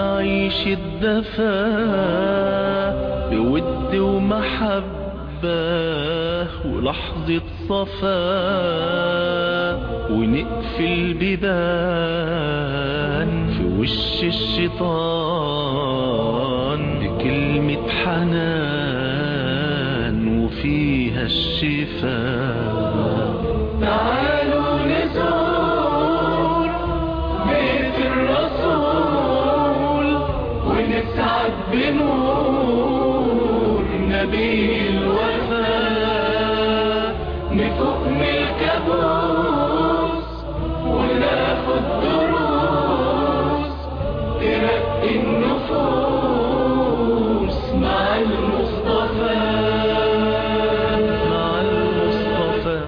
نعيش الدفا بود ومحبة ولحظة صفا ونقفل بيبان في وش الشيطان بكلمة حنان وفيها الشفاء تعالوا نزور بيت الرسول ونسعد بنور نبي الوفاء نفوق من الكابوس وناخد دروس ترقي النفوس مع المصطفى مع المصطفى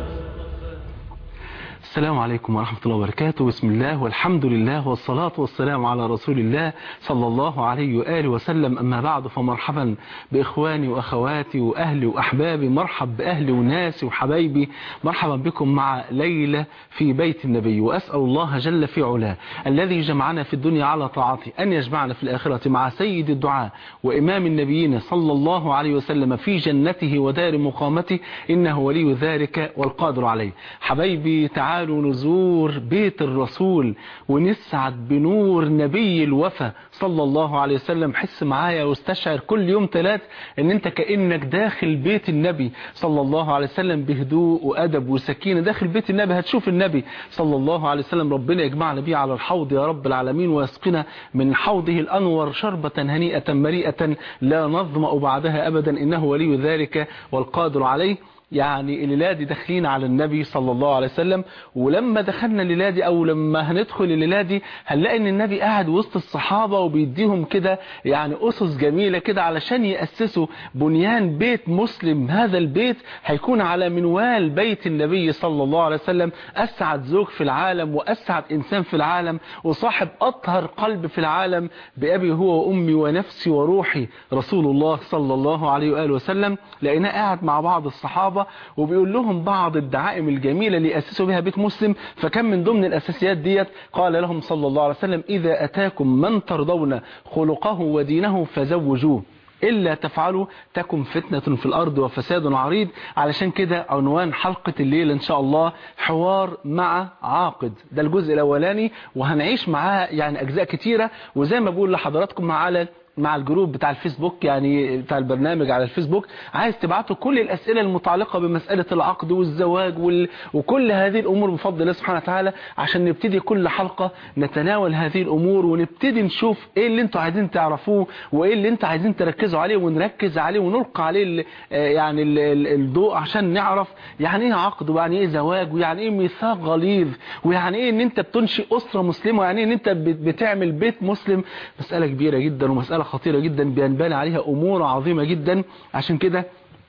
السلام عليكم ورحمة الله وبركاته بسم الله والحمد لله والصلاة والسلام على رسول الله صلى الله عليه وآله وسلم أما بعد فمرحبا بإخواني وأخواتي وأهلي وأحبابي مرحب بأهلي وناسي وحبايبي مرحبا بكم مع ليلة في بيت النبي وأسأل الله جل في علاه الذي جمعنا في الدنيا على طاعته أن يجمعنا في الآخرة مع سيد الدعاء وإمام النبيين صلى الله عليه وسلم في جنته ودار مقامته إنه ولي ذلك والقادر عليه حبايبي تعالوا نزور بيت الرسول ونسعد بنور نبي الوفا صلى الله عليه وسلم حس معايا واستشعر كل يوم ثلاث ان انت كأنك داخل بيت النبي صلى الله عليه وسلم بهدوء وأدب وسكينة داخل بيت النبي هتشوف النبي صلى الله عليه وسلم ربنا يجمعنا بيه على الحوض يا رب العالمين ويسقنا من حوضه الأنور شربة هنيئة مريئة لا نظمأ بعدها أبدا إنه ولي ذلك والقادر عليه يعني الليلة دي داخلين على النبي صلى الله عليه وسلم ولما دخلنا الليلة دي او لما هندخل الليلة دي هنلاقي ان النبي قاعد وسط الصحابة وبيديهم كده يعني اسس جميلة كده علشان يأسسوا بنيان بيت مسلم هذا البيت هيكون على منوال بيت النبي صلى الله عليه وسلم اسعد زوج في العالم واسعد انسان في العالم وصاحب اطهر قلب في العالم بابي هو وامي ونفسي وروحي رسول الله صلى الله عليه وآله وسلم لقيناه قاعد مع بعض الصحابة وبيقول لهم بعض الدعائم الجميلة اللي أسسوا بها بيت مسلم فكان من ضمن الأساسيات ديت قال لهم صلى الله عليه وسلم إذا أتاكم من ترضون خلقه ودينه فزوجوه إلا تفعلوا تكن فتنة في الأرض وفساد عريض علشان كده عنوان حلقة الليل إن شاء الله حوار مع عاقد ده الجزء الأولاني وهنعيش معاه يعني أجزاء كتيرة وزي ما بقول لحضراتكم على مع الجروب بتاع الفيسبوك يعني بتاع البرنامج على الفيسبوك عايز تبعتوا كل الأسئلة المتعلقة بمسألة العقد والزواج وال... وكل هذه الأمور بفضل الله سبحانه وتعالى عشان نبتدي كل حلقة نتناول هذه الأمور ونبتدي نشوف ايه اللي انتوا عايزين تعرفوه وايه اللي انتوا عايزين تركزوا عليه ونركز عليه ونلقى عليه ال... يعني ال... ال... الضوء عشان نعرف يعني ايه عقد ويعني ايه زواج ويعني ايه ميثاق غليظ ويعني ايه ان انت بتنشئ أسرة مسلمة ويعني ايه ان انت بتعمل بيت مسلم مسألة كبيرة جدا ومسألة خطيرة جدا بينبني عليها أمور عظيمة جدا عشان كده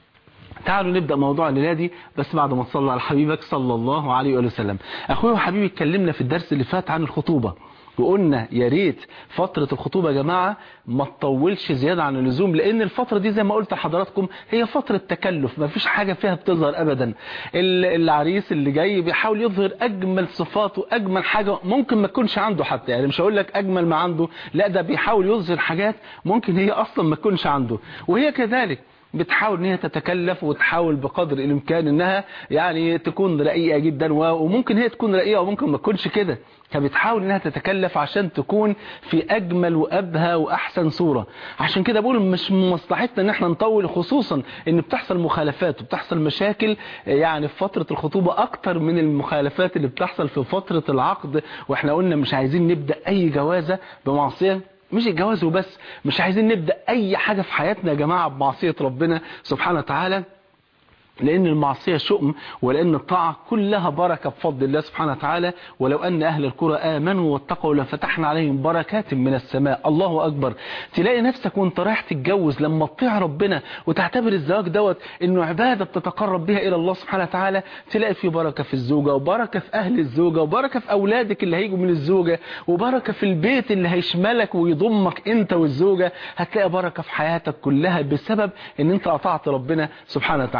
تعالوا نبدأ موضوع الليلة دي بس بعد ما تصلى على حبيبك صلى الله عليه وآله وسلم أخويا وحبيبي اتكلمنا في الدرس اللي فات عن الخطوبة وقلنا يا ريت فترة الخطوبة يا جماعة ما تطولش زيادة عن اللزوم لأن الفترة دي زي ما قلت لحضراتكم هي فترة تكلف ما فيش حاجة فيها بتظهر أبدا العريس اللي جاي بيحاول يظهر أجمل صفاته أجمل حاجة ممكن ما تكونش عنده حتى يعني مش هقول لك أجمل ما عنده لا ده بيحاول يظهر حاجات ممكن هي أصلا ما تكونش عنده وهي كذلك بتحاول ان هي تتكلف وتحاول بقدر الامكان انها يعني تكون رقيقه جدا وممكن هي تكون رقيقه وممكن ما تكونش كده فبتحاول انها تتكلف عشان تكون في اجمل وابهى واحسن صورة عشان كده بقول مش من مصلحتنا ان احنا نطول خصوصا ان بتحصل مخالفات وبتحصل مشاكل يعني في فترة الخطوبة اكتر من المخالفات اللي بتحصل في فترة العقد واحنا قلنا مش عايزين نبدأ اي جوازة بمعصية مش الجواز وبس مش عايزين نبدأ اي حاجة في حياتنا يا جماعة بمعصية ربنا سبحانه وتعالى لأن المعصية شؤم ولأن الطاعة كلها بركة بفضل الله سبحانه وتعالى ولو أن أهل القرى آمنوا واتقوا لفتحنا عليهم بركات من السماء الله أكبر تلاقي نفسك وانت رايح تتجوز لما تطيع ربنا وتعتبر الزواج دوت انه عبادة بتتقرب بها إلى الله سبحانه وتعالى تلاقي في بركة في الزوجة وبركة في أهل الزوجة وبركة في أولادك اللي هيجوا من الزوجة وبركة في البيت اللي هيشملك ويضمك انت والزوجة هتلاقي بركة في حياتك كلها بسبب ان انت أطعت ربنا سبحانه وتعالى قلنا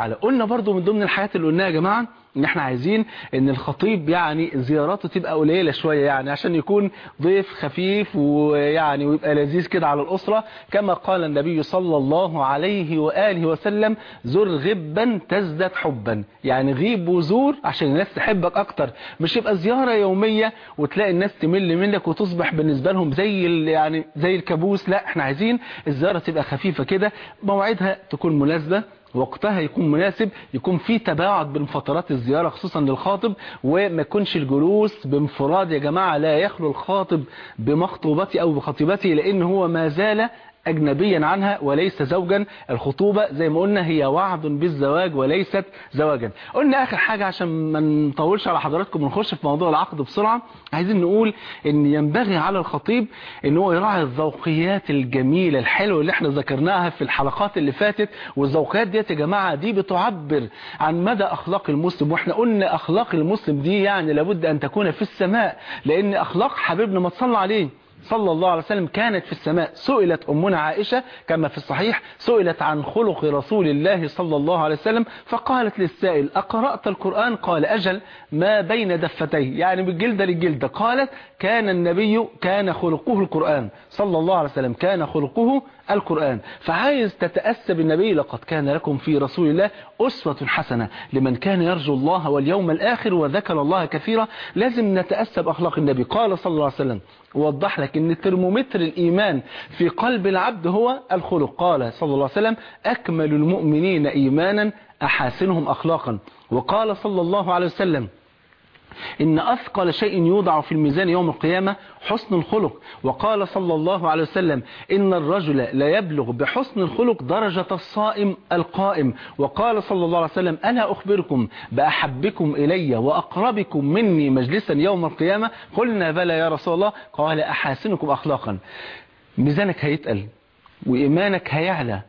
برضو من ضمن الحاجات اللي قلناها يا جماعة ان احنا عايزين ان الخطيب يعني زياراته تبقى قليلة شوية يعني عشان يكون ضيف خفيف ويعني ويبقى لذيذ كده على الأسرة كما قال النبي صلى الله عليه وآله وسلم زر غبا تزداد حبا يعني غيب وزور عشان الناس تحبك اكتر مش يبقى زيارة يومية وتلاقي الناس تمل منك وتصبح بالنسبة لهم زي ال- يعني زي الكابوس لا احنا عايزين الزيارة تبقى خفيفة كده موعدها تكون مناسبة وقتها يكون مناسب يكون في تباعد بين فترات الزيارة خصوصا للخاطب وما يكونش الجلوس بانفراد يا جماعة لا يخلو الخاطب بمخطوبته أو بخطيبته لأن هو ما زال أجنبيا عنها وليس زوجا الخطوبة زي ما قلنا هي وعد بالزواج وليست زواجا قلنا آخر حاجة عشان ما نطولش على حضراتكم ونخش في موضوع العقد بسرعة عايزين نقول ان ينبغي على الخطيب ان هو يراعي الذوقيات الجميلة الحلوة اللي احنا ذكرناها في الحلقات اللي فاتت والذوقيات ديت يا جماعة دي بتعبر عن مدى أخلاق المسلم واحنا قلنا أخلاق المسلم دي يعني لابد أن تكون في السماء لأن أخلاق حبيبنا ما تصلى عليه صلى الله عليه وسلم كانت في السماء سئلت أمنا عائشة كما في الصحيح سئلت عن خلق رسول الله صلى الله عليه وسلم فقالت للسائل أقرأت القرآن قال أجل ما بين دفتيه يعني بالجلدة للجلدة قالت كان النبي كان خلقه القرآن صلى الله عليه وسلم كان خلقه القرآن فعايز تتأسى بالنبي لقد كان لكم في رسول الله أسوة حسنة لمن كان يرجو الله واليوم الآخر وذكر الله كثيرا لازم نتأسى بأخلاق النبي قال صلى الله عليه وسلم ووضح لك ان ترمومتر الإيمان في قلب العبد هو الخلق قال صلى الله عليه وسلم أكمل المؤمنين إيمانا أحاسنهم أخلاقا وقال صلى الله عليه وسلم إن أثقل شيء يوضع في الميزان يوم القيامة حسن الخلق وقال صلى الله عليه وسلم إن الرجل لا يبلغ بحسن الخلق درجة الصائم القائم وقال صلى الله عليه وسلم ألا أخبركم بأحبكم إلي وأقربكم مني مجلسا يوم القيامة قلنا بلى يا رسول الله قال أحاسنكم أخلاقا ميزانك هيتقل وإيمانك هيعلى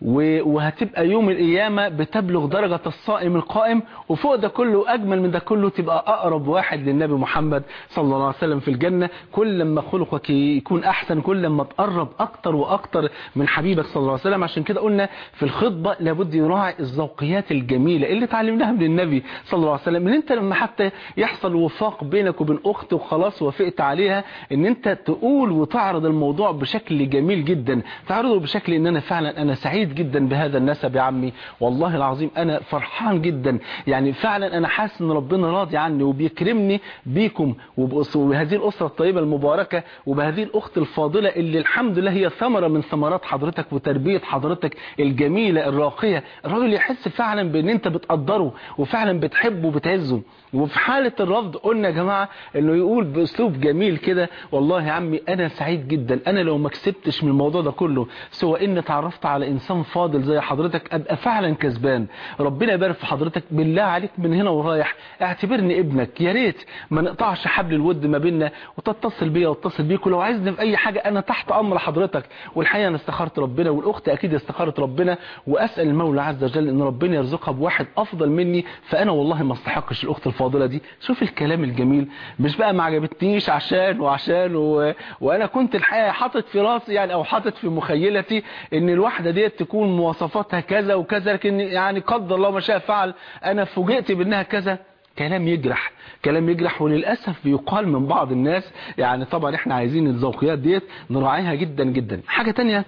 وهتبقى يوم القيامة بتبلغ درجة الصائم القائم وفوق ده كله أجمل من ده كله تبقى أقرب واحد للنبي محمد صلى الله عليه وسلم في الجنة كل ما خلقك يكون أحسن كل ما تقرب أكتر وأكتر من حبيبك صلى الله عليه وسلم عشان كده قلنا في الخطبة لابد يراعي الذوقيات الجميلة اللي تعلمناها من النبي صلى الله عليه وسلم ان انت لما حتى يحصل وفاق بينك وبين أخت وخلاص وافقت عليها ان انت تقول وتعرض الموضوع بشكل جميل جدا تعرضه بشكل ان انا فعلا انا سعيد جدا بهذا النسب يا عمي والله العظيم انا فرحان جدا يعني فعلا انا حاسس ان ربنا راضي عني وبيكرمني بيكم وبهذه الاسره الطيبه المباركه وبهذه الاخت الفاضله اللي الحمد لله هي ثمره من ثمرات حضرتك وتربيه حضرتك الجميله الراقيه الراجل يحس فعلا بان انت بتقدره وفعلا بتحبه وبتعزه وفي حالة الرفض قلنا يا جماعة انه يقول باسلوب جميل كده والله يا عمي انا سعيد جدا انا لو ما كسبتش من الموضوع ده كله سواء ان اتعرفت على انسان فاضل زي حضرتك ابقى فعلا كسبان ربنا يبارك في حضرتك بالله عليك من هنا ورايح اعتبرني ابنك يا ريت ما نقطعش حبل الود ما بيننا وتتصل بيا واتصل بيك ولو عايزني في اي حاجة انا تحت امر حضرتك والحقيقة انا استخرت ربنا والاخت اكيد استخرت ربنا واسال المولى عز وجل ان ربنا يرزقها بواحد افضل مني فانا والله ما استحقش الاخت الفاضلة دي شوف الكلام الجميل مش بقى ما عجبتنيش عشان وعشان و... وانا كنت الحقيقة حاطط في راسي يعني او حاطط في مخيلتي ان الواحدة ديت تكون مواصفاتها كذا وكذا لكن يعني قدر الله ما شاء فعل انا فوجئت بانها كذا كلام يجرح كلام يجرح وللأسف بيقال من بعض الناس يعني طبعا احنا عايزين الذوقيات ديت نراعيها جدا جدا حاجة تانية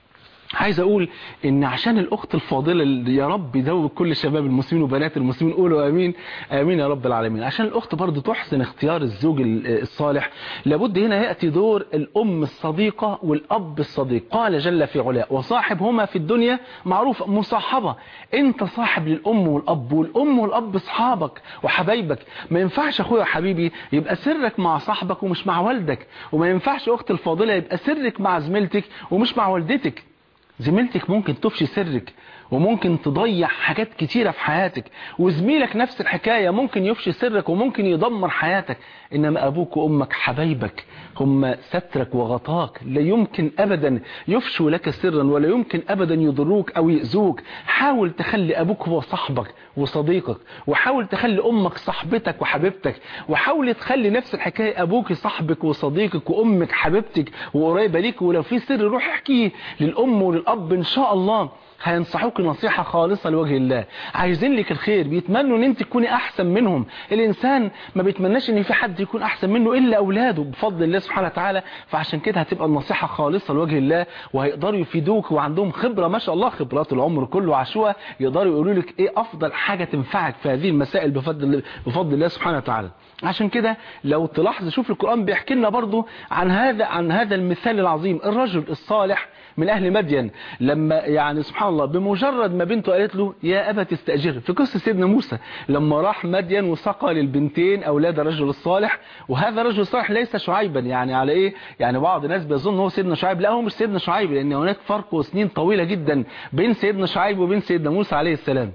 عايز اقول ان عشان الاخت الفاضله اللي يا رب يزوج كل شباب المسلمين وبنات المسلمين قولوا امين امين يا رب العالمين عشان الاخت برضه تحسن اختيار الزوج الصالح لابد هنا ياتي دور الام الصديقه والاب الصديق قال جل في علاه وصاحبهما في الدنيا معروف مصاحبه انت صاحب للام والاب والام والاب اصحابك وحبايبك ما ينفعش اخويا حبيبي يبقى سرك مع صاحبك ومش مع والدك وما ينفعش اخت الفاضله يبقى سرك مع زميلتك ومش مع والدتك زميلتك ممكن تفشي سرك وممكن تضيع حاجات كتيرة في حياتك وزميلك نفس الحكاية ممكن يفشي سرك وممكن يدمر حياتك إنما أبوك وأمك حبايبك هم سترك وغطاك لا يمكن أبدا يفشوا لك سرا ولا يمكن أبدا يضروك أو يأذوك حاول تخلي أبوك هو صاحبك وصديقك وحاول تخلي أمك صاحبتك وحبيبتك وحاول تخلي نفس الحكاية أبوك صاحبك وصديقك وأمك حبيبتك وقريبة ليك ولو في سر روح احكيه للأم وللأب إن شاء الله هينصحوك نصيحة خالصة لوجه الله عايزين لك الخير بيتمنوا ان انت تكوني احسن منهم الانسان ما بيتمناش ان في حد يكون احسن منه الا اولاده بفضل الله سبحانه وتعالى فعشان كده هتبقى النصيحة خالصة لوجه الله وهيقدروا يفيدوك وعندهم خبرة ما شاء الله خبرات العمر كله عشوة يقدروا يقولوا لك ايه افضل حاجة تنفعك في هذه المسائل بفضل بفضل الله سبحانه وتعالى عشان كده لو تلاحظ شوف القرآن بيحكي لنا برضو عن هذا عن هذا المثال العظيم الرجل الصالح من أهل مدين لما يعني سبحان الله بمجرد ما بنته قالت له يا أبا تستأجر في قصة سيدنا موسى لما راح مدين وسقى للبنتين أولاد الرجل الصالح وهذا الرجل الصالح ليس شعيبا يعني على إيه يعني بعض الناس بيظن هو سيدنا شعيب لا هو مش سيدنا شعيب لأن هناك فرق وسنين طويلة جدا بين سيدنا شعيب وبين سيدنا موسى عليه السلام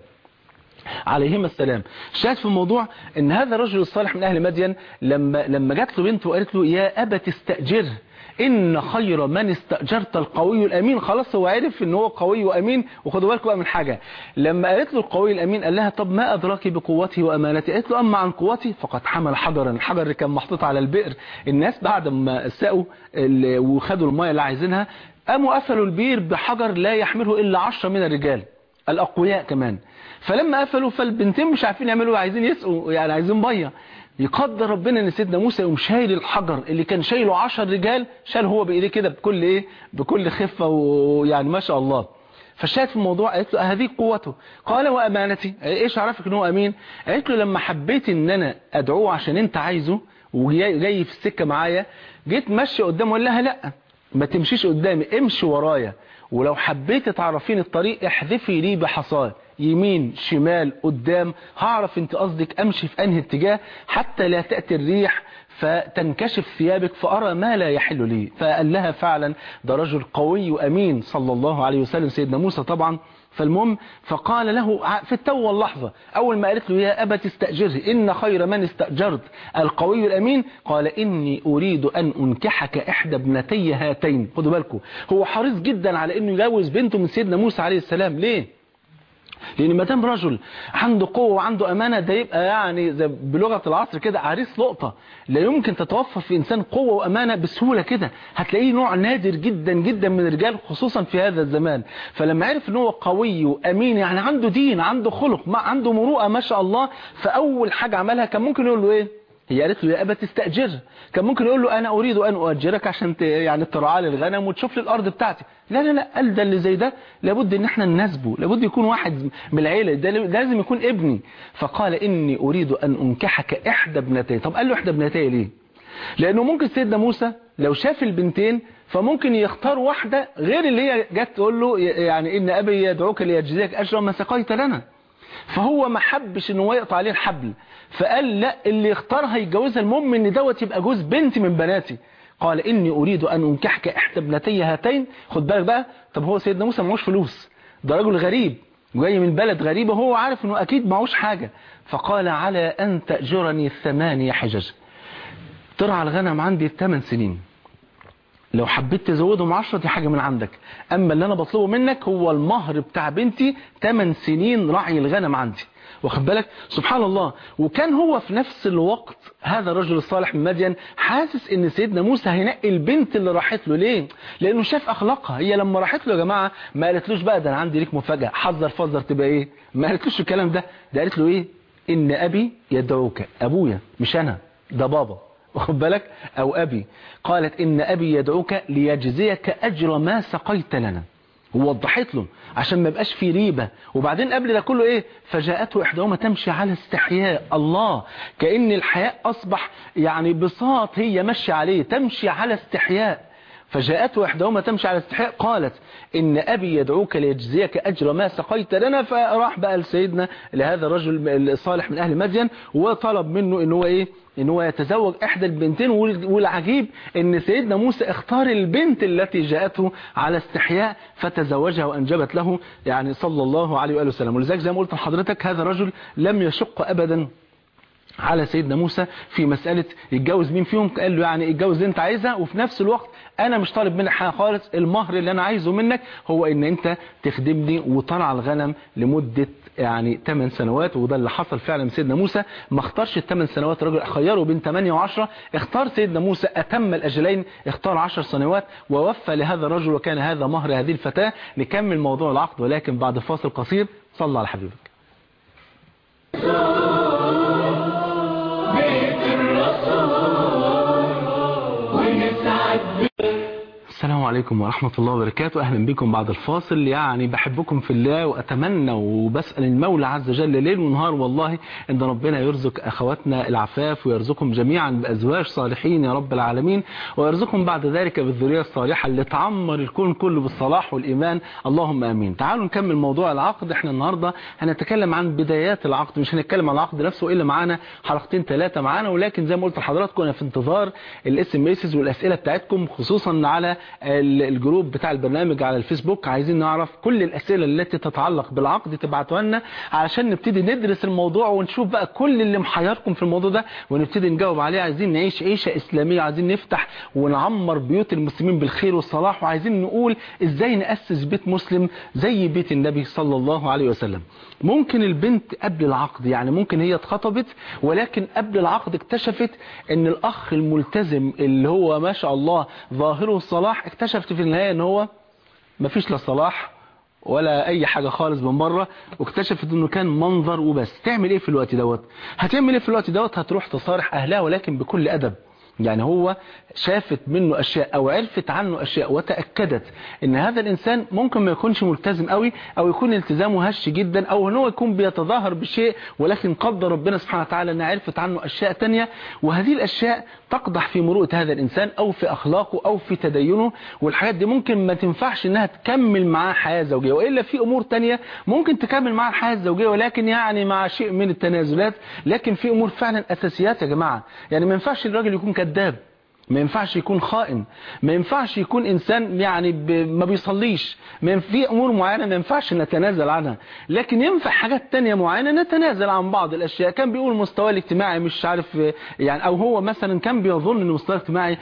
عليهما السلام شاهد في الموضوع ان هذا الرجل الصالح من اهل مدين لما لما جات له بنته وقالت له يا ابا تستاجر ان خير من استاجرت القوي الامين خلاص هو عرف ان هو قوي وامين وخدوا بالكم بقى من حاجه لما قالت له القوي الامين قال لها طب ما ادراك بقوته وامانته قالت له اما عن قوتي فقد حمل حجرا الحجر اللي كان محطوط على البئر الناس بعد ما سقوا وخدوا الميه اللي عايزينها قاموا قفلوا البير بحجر لا يحمله الا عشرة من الرجال الاقوياء كمان فلما قفلوا فالبنتين مش عارفين يعملوا عايزين يسقوا يعني عايزين ميه يقدر ربنا ان سيدنا موسى يقوم شايل الحجر اللي كان شايله 10 رجال شال هو بايديه كده بكل ايه بكل خفه ويعني ما شاء الله فالشاهد في الموضوع قالت له هذه قوته قال وامانتي ايش عرفك ان هو امين قالت له لما حبيت ان انا ادعوه عشان انت عايزه وجاي في السكه معايا جيت ماشي قدامه وقال لها لا ما تمشيش قدامي امشي ورايا ولو حبيت تعرفين الطريق احذفي لي بحصاه يمين شمال قدام هعرف انت قصدك امشي في انهي اتجاه حتى لا تأتي الريح فتنكشف ثيابك فأرى ما لا يحل لي فقال لها فعلا ده رجل قوي وأمين صلى الله عليه وسلم سيدنا موسى طبعا فالمهم فقال له في التو واللحظة أول ما قالت له يا أبا تستأجره إن خير من استأجرت القوي الأمين قال إني أريد أن أنكحك إحدى ابنتي هاتين خدوا بالكم هو حريص جدا على أنه يجوز بنته من سيدنا موسى عليه السلام ليه لان ما دام رجل عنده قوه وعنده امانه ده يبقى يعني زي بلغه العصر كده عريس لقطه لا يمكن تتوفر في انسان قوه وامانه بسهوله كده هتلاقيه نوع نادر جدا جدا من الرجال خصوصا في هذا الزمان فلما عرف ان هو قوي وامين يعني عنده دين عنده خلق ما عنده مروءه ما شاء الله فاول حاجه عملها كان ممكن يقول له ايه هي قالت له يا أبا تستأجر كان ممكن يقول له أنا أريد أن أؤجرك عشان يعني ترعى لي الغنم وتشوف لي الأرض بتاعتي لا لا لا قال ده اللي زي ده لابد ان احنا نناسبه لابد يكون واحد من العيلة ده لازم يكون ابني فقال إني أريد أن أنكحك إحدى ابنتي طب قال له إحدى ابنتي ليه لأنه ممكن سيدنا موسى لو شاف البنتين فممكن يختار واحدة غير اللي هي جت تقول له يعني إن أبي يدعوك ليجزيك أجر ما سقيت لنا فهو ما حبش ان هو يقطع عليه الحبل فقال لا اللي يختارها يتجوزها المهم ان دوت يبقى جوز بنت من بناتي قال اني اريد ان انكحك احدى ابنتي هاتين خد بالك بقى طب هو سيدنا موسى معهوش فلوس ده رجل غريب جاي من بلد غريبة هو عارف انه اكيد معهوش حاجة فقال على ان تأجرني ثمانية حجج ترعى الغنم عندي 8 سنين لو حبيت تزودهم 10 دي حاجة من عندك اما اللي انا بطلبه منك هو المهر بتاع بنتي 8 سنين رعي الغنم عندي واخد بالك سبحان الله وكان هو في نفس الوقت هذا الرجل الصالح من مدين حاسس ان سيدنا موسى هينقي البنت اللي راحت له ليه لانه شاف اخلاقها هي لما راحت له يا جماعه ما قالتلوش بقى ده انا عندي ليك مفاجاه حذر فذر تبقى ايه ما قالتلوش الكلام ده ده قالت له ايه ان ابي يدعوك ابويا مش انا ده بابا واخد بالك او ابي قالت ان ابي يدعوك ليجزيك اجر ما سقيت لنا ووضحت له عشان ما يبقاش في ريبة وبعدين قبل ده كله ايه فجاءته احداهما تمشي على استحياء الله كأن الحياء اصبح يعني بساط هي ماشيه عليه تمشي على استحياء فجاءته احداهما تمشي على استحياء قالت ان ابي يدعوك ليجزيك اجر ما سقيت لنا فراح بقى لسيدنا لهذا الرجل الصالح من اهل مدين وطلب منه ان هو ايه ان هو يتزوج احدى البنتين والعجيب ان سيدنا موسى اختار البنت التي جاءته على استحياء فتزوجها وانجبت له يعني صلى الله عليه واله وسلم ولذلك زي ما قلت لحضرتك هذا الرجل لم يشق ابدا على سيدنا موسى في مسألة يتجوز مين فيهم قال له يعني اتجوز اللي انت عايزها وفي نفس الوقت انا مش طالب منك حاجة خالص المهر اللي انا عايزه منك هو ان انت تخدمني وطلع الغنم لمدة يعني 8 سنوات وده اللي حصل فعلا من سيدنا موسى ما اختارش الثمان سنوات الراجل خيره بين 8 و10 اختار سيدنا موسى اتم الاجلين اختار 10 سنوات ووفى لهذا الرجل وكان هذا مهر هذه الفتاة نكمل موضوع العقد ولكن بعد فاصل قصير صلى على حبيبك بيت الرسول ونسعد السلام عليكم ورحمة الله وبركاته أهلا بكم بعد الفاصل يعني بحبكم في الله وأتمنى وبسأل المولى عز وجل ليل ونهار والله أن ربنا يرزق أخواتنا العفاف ويرزقهم جميعا بأزواج صالحين يا رب العالمين ويرزقهم بعد ذلك بالذرية الصالحة اللي تعمر الكون كله بالصلاح والإيمان اللهم آمين تعالوا نكمل موضوع العقد احنا النهاردة هنتكلم عن بدايات العقد مش هنتكلم عن العقد نفسه إلا معانا حلقتين ثلاثة معانا ولكن زي ما قلت لحضراتكم أنا في انتظار الاس ام اس والأسئلة بتاعتكم خصوصا على الجروب بتاع البرنامج على الفيسبوك عايزين نعرف كل الأسئلة التي تتعلق بالعقد تبعتوها لنا علشان نبتدي ندرس الموضوع ونشوف بقى كل اللي محيركم في الموضوع ده ونبتدي نجاوب عليه عايزين نعيش عيشة إسلامية عايزين نفتح ونعمر بيوت المسلمين بالخير والصلاح وعايزين نقول إزاي نأسس بيت مسلم زي بيت النبي صلى الله عليه وسلم ممكن البنت قبل العقد يعني ممكن هي اتخطبت ولكن قبل العقد اكتشفت ان الاخ الملتزم اللي هو ما شاء الله ظاهره الصلاح اكتشفت في النهاية ان هو مفيش لا صلاح ولا اي حاجة خالص من بره واكتشفت انه كان منظر وبس تعمل ايه في الوقت دوت هتعمل ايه في الوقت دوت هتروح تصارح اهلها ولكن بكل ادب يعني هو شافت منه أشياء أو عرفت عنه أشياء وتأكدت ان هذا الإنسان ممكن ما يكونش ملتزم قوي أو يكون التزامه هش جدا أو ان هو يكون بيتظاهر بشيء ولكن قدر ربنا سبحانه وتعالى أنها عرفت عنه أشياء تانية وهذه الأشياء تقدح في مروءة هذا الإنسان أو في أخلاقه أو في تدينه والحاجات دي ممكن ما تنفعش أنها تكمل معاه حياة زوجية وإلا في أمور تانية ممكن تكمل معاه الحياة الزوجية ولكن يعني مع شيء من التنازلات لكن في أمور فعلا أساسيات يا جماعة يعني ما ينفعش الراجل يكون كذاب ما ينفعش يكون خائن ما ينفعش يكون إنسان يعني ب... ما بيصليش ما ينف... في أمور معينة ما ينفعش نتنازل عنها لكن ينفع حاجات تانية معينة نتنازل عن بعض الأشياء كان بيقول مستوى الاجتماعي مش عارف يعني أو هو مثلا كان بيظن أن مستوى الاجتماعي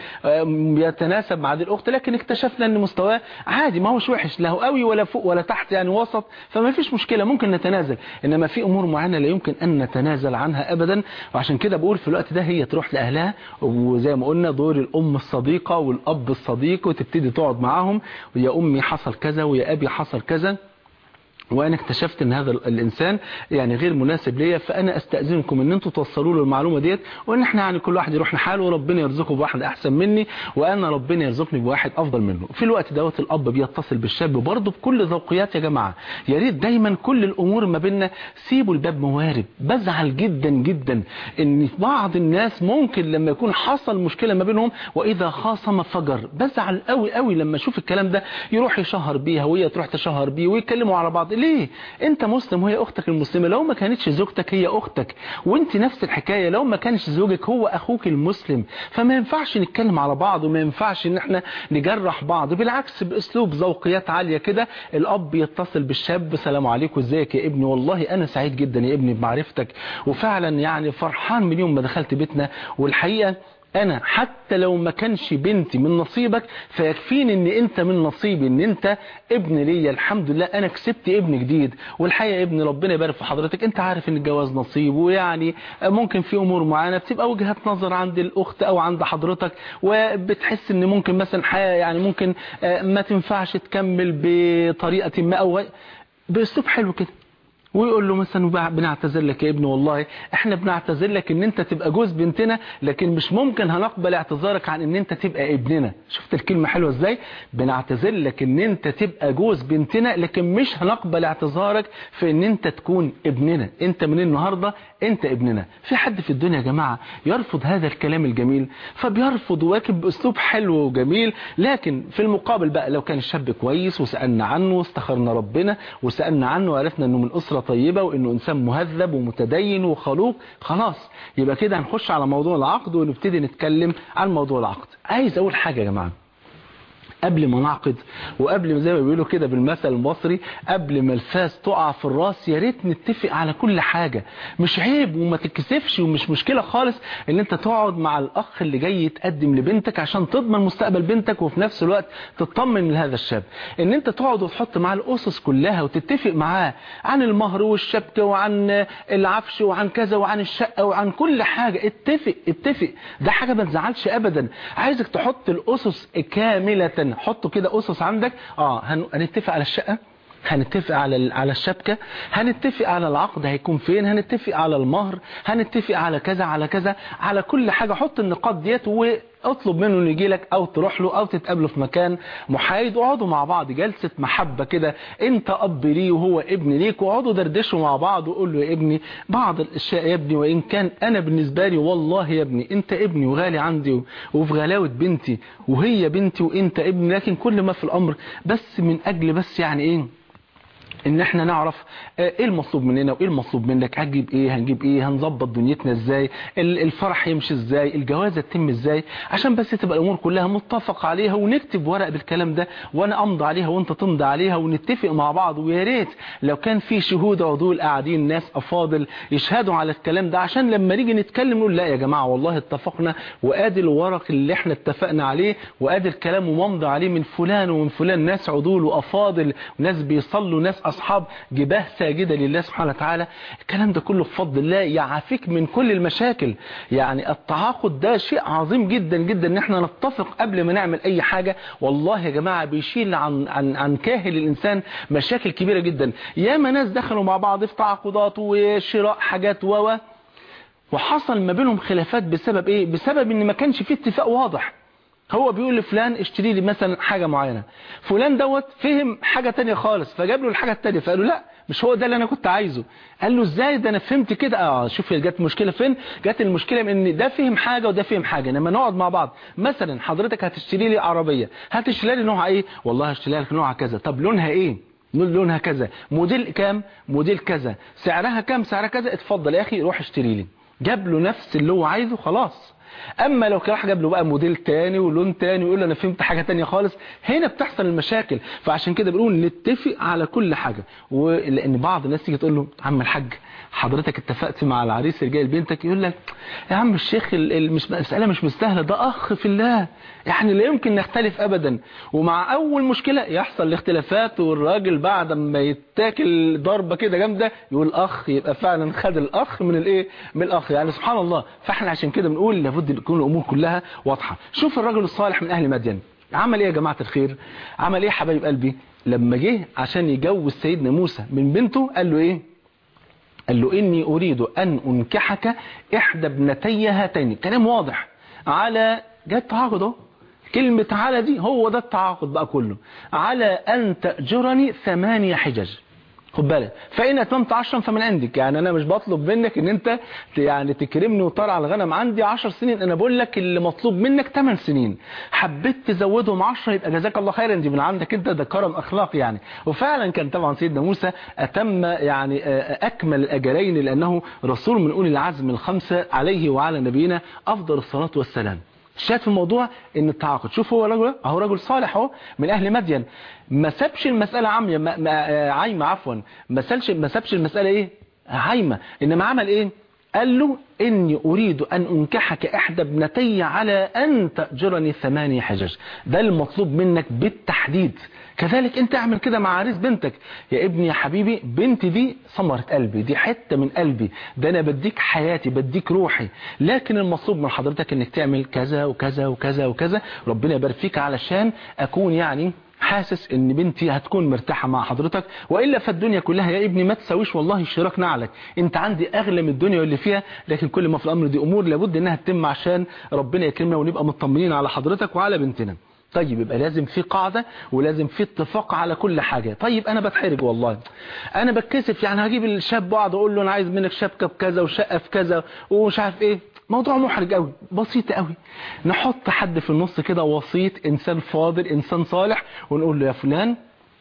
بيتناسب مع هذه الأخت لكن اكتشفنا أن مستواه عادي ما هوش وحش لا هو قوي ولا فوق ولا تحت يعني وسط فما فيش مشكلة ممكن نتنازل إنما في أمور معينة لا يمكن أن نتنازل عنها أبدا وعشان كده بقول في الوقت ده هي تروح لأهلها وزي ما قلنا دور الأم الصديقة والأب الصديق وتبتدي تقعد معاهم ويا أمي حصل كذا ويا أبي حصل كذا وانا اكتشفت ان هذا الانسان يعني غير مناسب ليا فانا استاذنكم ان انتم توصلوا له المعلومه ديت وان احنا يعني كل واحد يروح لحاله وربنا يرزقه بواحد احسن مني وانا ربنا يرزقني بواحد افضل منه في الوقت دوت الاب بيتصل بالشاب برضه بكل ذوقيات يا جماعه يا ريت دايما كل الامور ما بيننا سيبوا الباب موارد بزعل جدا جدا ان بعض الناس ممكن لما يكون حصل مشكله ما بينهم واذا خاصم فجر بزعل قوي قوي لما اشوف الكلام ده يروح يشهر بيها وهي تروح تشهر بيه ويتكلموا على بعض ليه انت مسلم وهي اختك المسلمة لو ما كانتش زوجتك هي اختك وانت نفس الحكاية لو ما كانش زوجك هو اخوك المسلم فما ينفعش نتكلم على بعض وما ينفعش ان احنا نجرح بعض بالعكس باسلوب ذوقيات عالية كده الاب يتصل بالشاب سلام عليكم ازيك يا ابني والله انا سعيد جدا يا ابني بمعرفتك وفعلا يعني فرحان من يوم ما دخلت بيتنا والحقيقة انا حتى لو ما كانش بنتي من نصيبك فيكفيني ان انت من نصيبي ان انت ابن ليا الحمد لله انا كسبت ابن جديد والحقيقه يا ابني ربنا يبارك في حضرتك انت عارف ان الجواز نصيب ويعني ممكن في امور معينه بتبقى وجهات نظر عند الاخت او عند حضرتك وبتحس ان ممكن مثلا حياه يعني ممكن ما تنفعش تكمل بطريقه ما او باسلوب حلو كده ويقول له مثلا بنعتذر لك يا ابني والله احنا بنعتذر لك ان انت تبقى جوز بنتنا لكن مش ممكن هنقبل اعتذارك عن ان انت تبقى ابننا شفت الكلمة حلوة ازاي بنعتذر لك ان انت تبقى جوز بنتنا لكن مش هنقبل اعتذارك في ان انت تكون ابننا انت من النهاردة انت ابننا في حد في الدنيا يا جماعة يرفض هذا الكلام الجميل فبيرفض واكب باسلوب حلو وجميل لكن في المقابل بقى لو كان الشاب كويس وسألنا عنه واستخرنا ربنا وسألنا عنه وعرفنا انه من اسرة طيبة وانه انسان مهذب ومتدين وخلوق خلاص يبقى كده هنخش على موضوع العقد ونبتدي نتكلم عن موضوع العقد عايز اقول حاجة يا جماعة قبل ما نعقد وقبل ما زي ما بيقولوا كده بالمثل المصري قبل ما الفاس تقع في الراس يا ريت نتفق على كل حاجة مش عيب وما تتكسفش ومش مشكلة خالص ان انت تقعد مع الاخ اللي جاي يتقدم لبنتك عشان تضمن مستقبل بنتك وفي نفس الوقت تطمن لهذا الشاب ان انت تقعد وتحط معاه الاسس كلها وتتفق معاه عن المهر والشبكة وعن العفش وعن كذا وعن الشقة وعن كل حاجة اتفق اتفق ده حاجة ما تزعلش ابدا عايزك تحط الاسس كاملة حطوا كده اسس عندك اه هن- هنتفق على الشقة هنتفق على ال- على الشبكة هنتفق على العقد هيكون فين هنتفق على المهر هنتفق على كذا على كذا على كل حاجة حط النقاط ديت واطلب منه انه يجي لك او تروح له او تتقابلوا في مكان محايد واقعدوا مع بعض جلسة محبة كده انت اب ليه وهو ابن ليك واقعدوا دردشوا مع بعض وقول له يا ابني بعض الاشياء يا ابني وان كان انا بالنسبة لي والله يا ابني انت ابني وغالي عندي و- وفي غلاوة بنتي وهي بنتي وانت ابني لكن كل ما في الامر بس من اجل بس يعني ايه ان احنا نعرف آه، ايه المطلوب مننا وايه المطلوب منك هنجيب ايه هنجيب ايه هنظبط دنيتنا ازاي ال- الفرح يمشي ازاي الجوازه تتم ازاي عشان بس تبقى الامور كلها متفق عليها ونكتب ورق بالكلام ده وانا امضي عليها وانت تمضي عليها ونتفق مع بعض ويا ريت لو كان في شهود عدول قاعدين ناس افاضل يشهدوا على الكلام ده عشان لما نيجي نتكلم نقول لا يا جماعه والله اتفقنا وادي الورق اللي احنا اتفقنا عليه وادي الكلام وممضي عليه من فلان ومن فلان ناس عدول وافاضل وناس بيصلوا ناس اصحاب جباه ساجده لله سبحانه وتعالى الكلام ده كله بفضل الله يعافيك من كل المشاكل يعني التعاقد ده شيء عظيم جدا جدا ان احنا نتفق قبل ما نعمل اي حاجه والله يا جماعه بيشيل عن عن عن كاهل الانسان مشاكل كبيره جدا ياما ناس دخلوا مع بعض في تعاقدات وشراء حاجات و وحصل ما بينهم خلافات بسبب ايه بسبب ان ما كانش فيه اتفاق واضح هو بيقول لفلان اشتري لي مثلا حاجة معينة فلان دوت فهم حاجة تانية خالص فجاب له الحاجة التانية فقال له لا مش هو ده اللي انا كنت عايزه قال له ازاي ده انا فهمت كده اه شوف هي جت المشكلة فين جت المشكلة من ان ده فهم حاجة وده فهم حاجة لما نقعد مع بعض مثلا حضرتك هتشتري لي عربية هتشتري لي نوعها ايه والله هشتري لك نوعها كذا طب لونها ايه نقول لونها كذا موديل كام موديل كذا سعرها كام سعرها كذا اتفضل يا اخي روح اشتري لي جاب له نفس اللي هو عايزه خلاص اما لو كان راح جاب له بقى موديل تاني ولون تاني ويقول له انا فهمت حاجه تانية خالص هنا بتحصل المشاكل فعشان كده بنقول نتفق على كل حاجه ولان بعض الناس تيجي تقول له عم الحاج حضرتك اتفقت مع العريس اللي جاي لبنتك يقول لك يا عم الشيخ ال- ال- مش المساله مش مستاهله ده اخ في الله يعني لا يمكن نختلف ابدا ومع اول مشكله يحصل الاختلافات والراجل بعد ما يتاكل ضربه كده جامده يقول اخ يبقى فعلا خد الاخ من الايه من الاخ يعني سبحان الله فاحنا عشان كده بنقول لابد تكون الامور كلها واضحه شوف الرجل الصالح من اهل مدين عمل ايه يا جماعه الخير عمل ايه يا حبايب قلبي لما جه عشان يجوز سيدنا موسى من بنته قال له ايه قال له إني أريد أن أنكحك إحدى ابنتي هاتين كلام واضح على جت تعاقد اهو كلمة على دي هو ده التعاقد بقى كله على أن تأجرني ثمانية حجج خد بالك فإن أتممت عشرا فمن عندك يعني أنا مش بطلب منك إن أنت ت- يعني تكرمني وترعى الغنم عندي عشر سنين أنا بقول لك اللي مطلوب منك ثمان سنين حبيت تزودهم عشرة يبقى جزاك الله خيرا دي من عندك أنت ده كرم أخلاق يعني وفعلا كان طبعا سيدنا موسى أتم يعني آه، أكمل الأجلين لأنه رسول من أولي العزم الخمسة عليه وعلى نبينا أفضل الصلاة والسلام الشاهد في الموضوع ان التعاقد شوف هو رجل اهو رجل صالح اهو من اهل مدين ما سابش المساله عاميه ما ما- آه، عايمه عفوا ما سابش ما سابش المساله ايه عايمه انما عمل ايه قال له اني اريد ان انكحك احدى ابنتي على ان تاجرني ثمانية حجج ده المطلوب منك بالتحديد كذلك انت اعمل كده مع عريس بنتك يا ابني يا حبيبي بنتي دي ثمرة قلبي دي حتة من قلبي ده انا بديك حياتي بديك روحي لكن المطلوب من حضرتك انك تعمل كذا وكذا وكذا وكذا ربنا يبارك فيك علشان اكون يعني حاسس ان بنتي هتكون مرتاحة مع حضرتك وإلا فالدنيا كلها يا ابني ما تساويش والله اشتراك نعلك انت عندي اغلى من الدنيا واللي فيها لكن كل ما في الامر دي امور لابد انها تتم عشان ربنا يكرمنا ونبقى مطمنين على حضرتك وعلى بنتنا طيب يبقى لازم في قاعدة ولازم في اتفاق على كل حاجة طيب انا بتحرج والله انا بتكسف يعني هجيب الشاب واقعد اقول له انا عايز منك شبكة بكذا وشقة في كذا ومش عارف ايه موضوع محرج قوي بسيط قوي نحط حد في النص كده وسيط انسان فاضل انسان صالح ونقول له يا فلان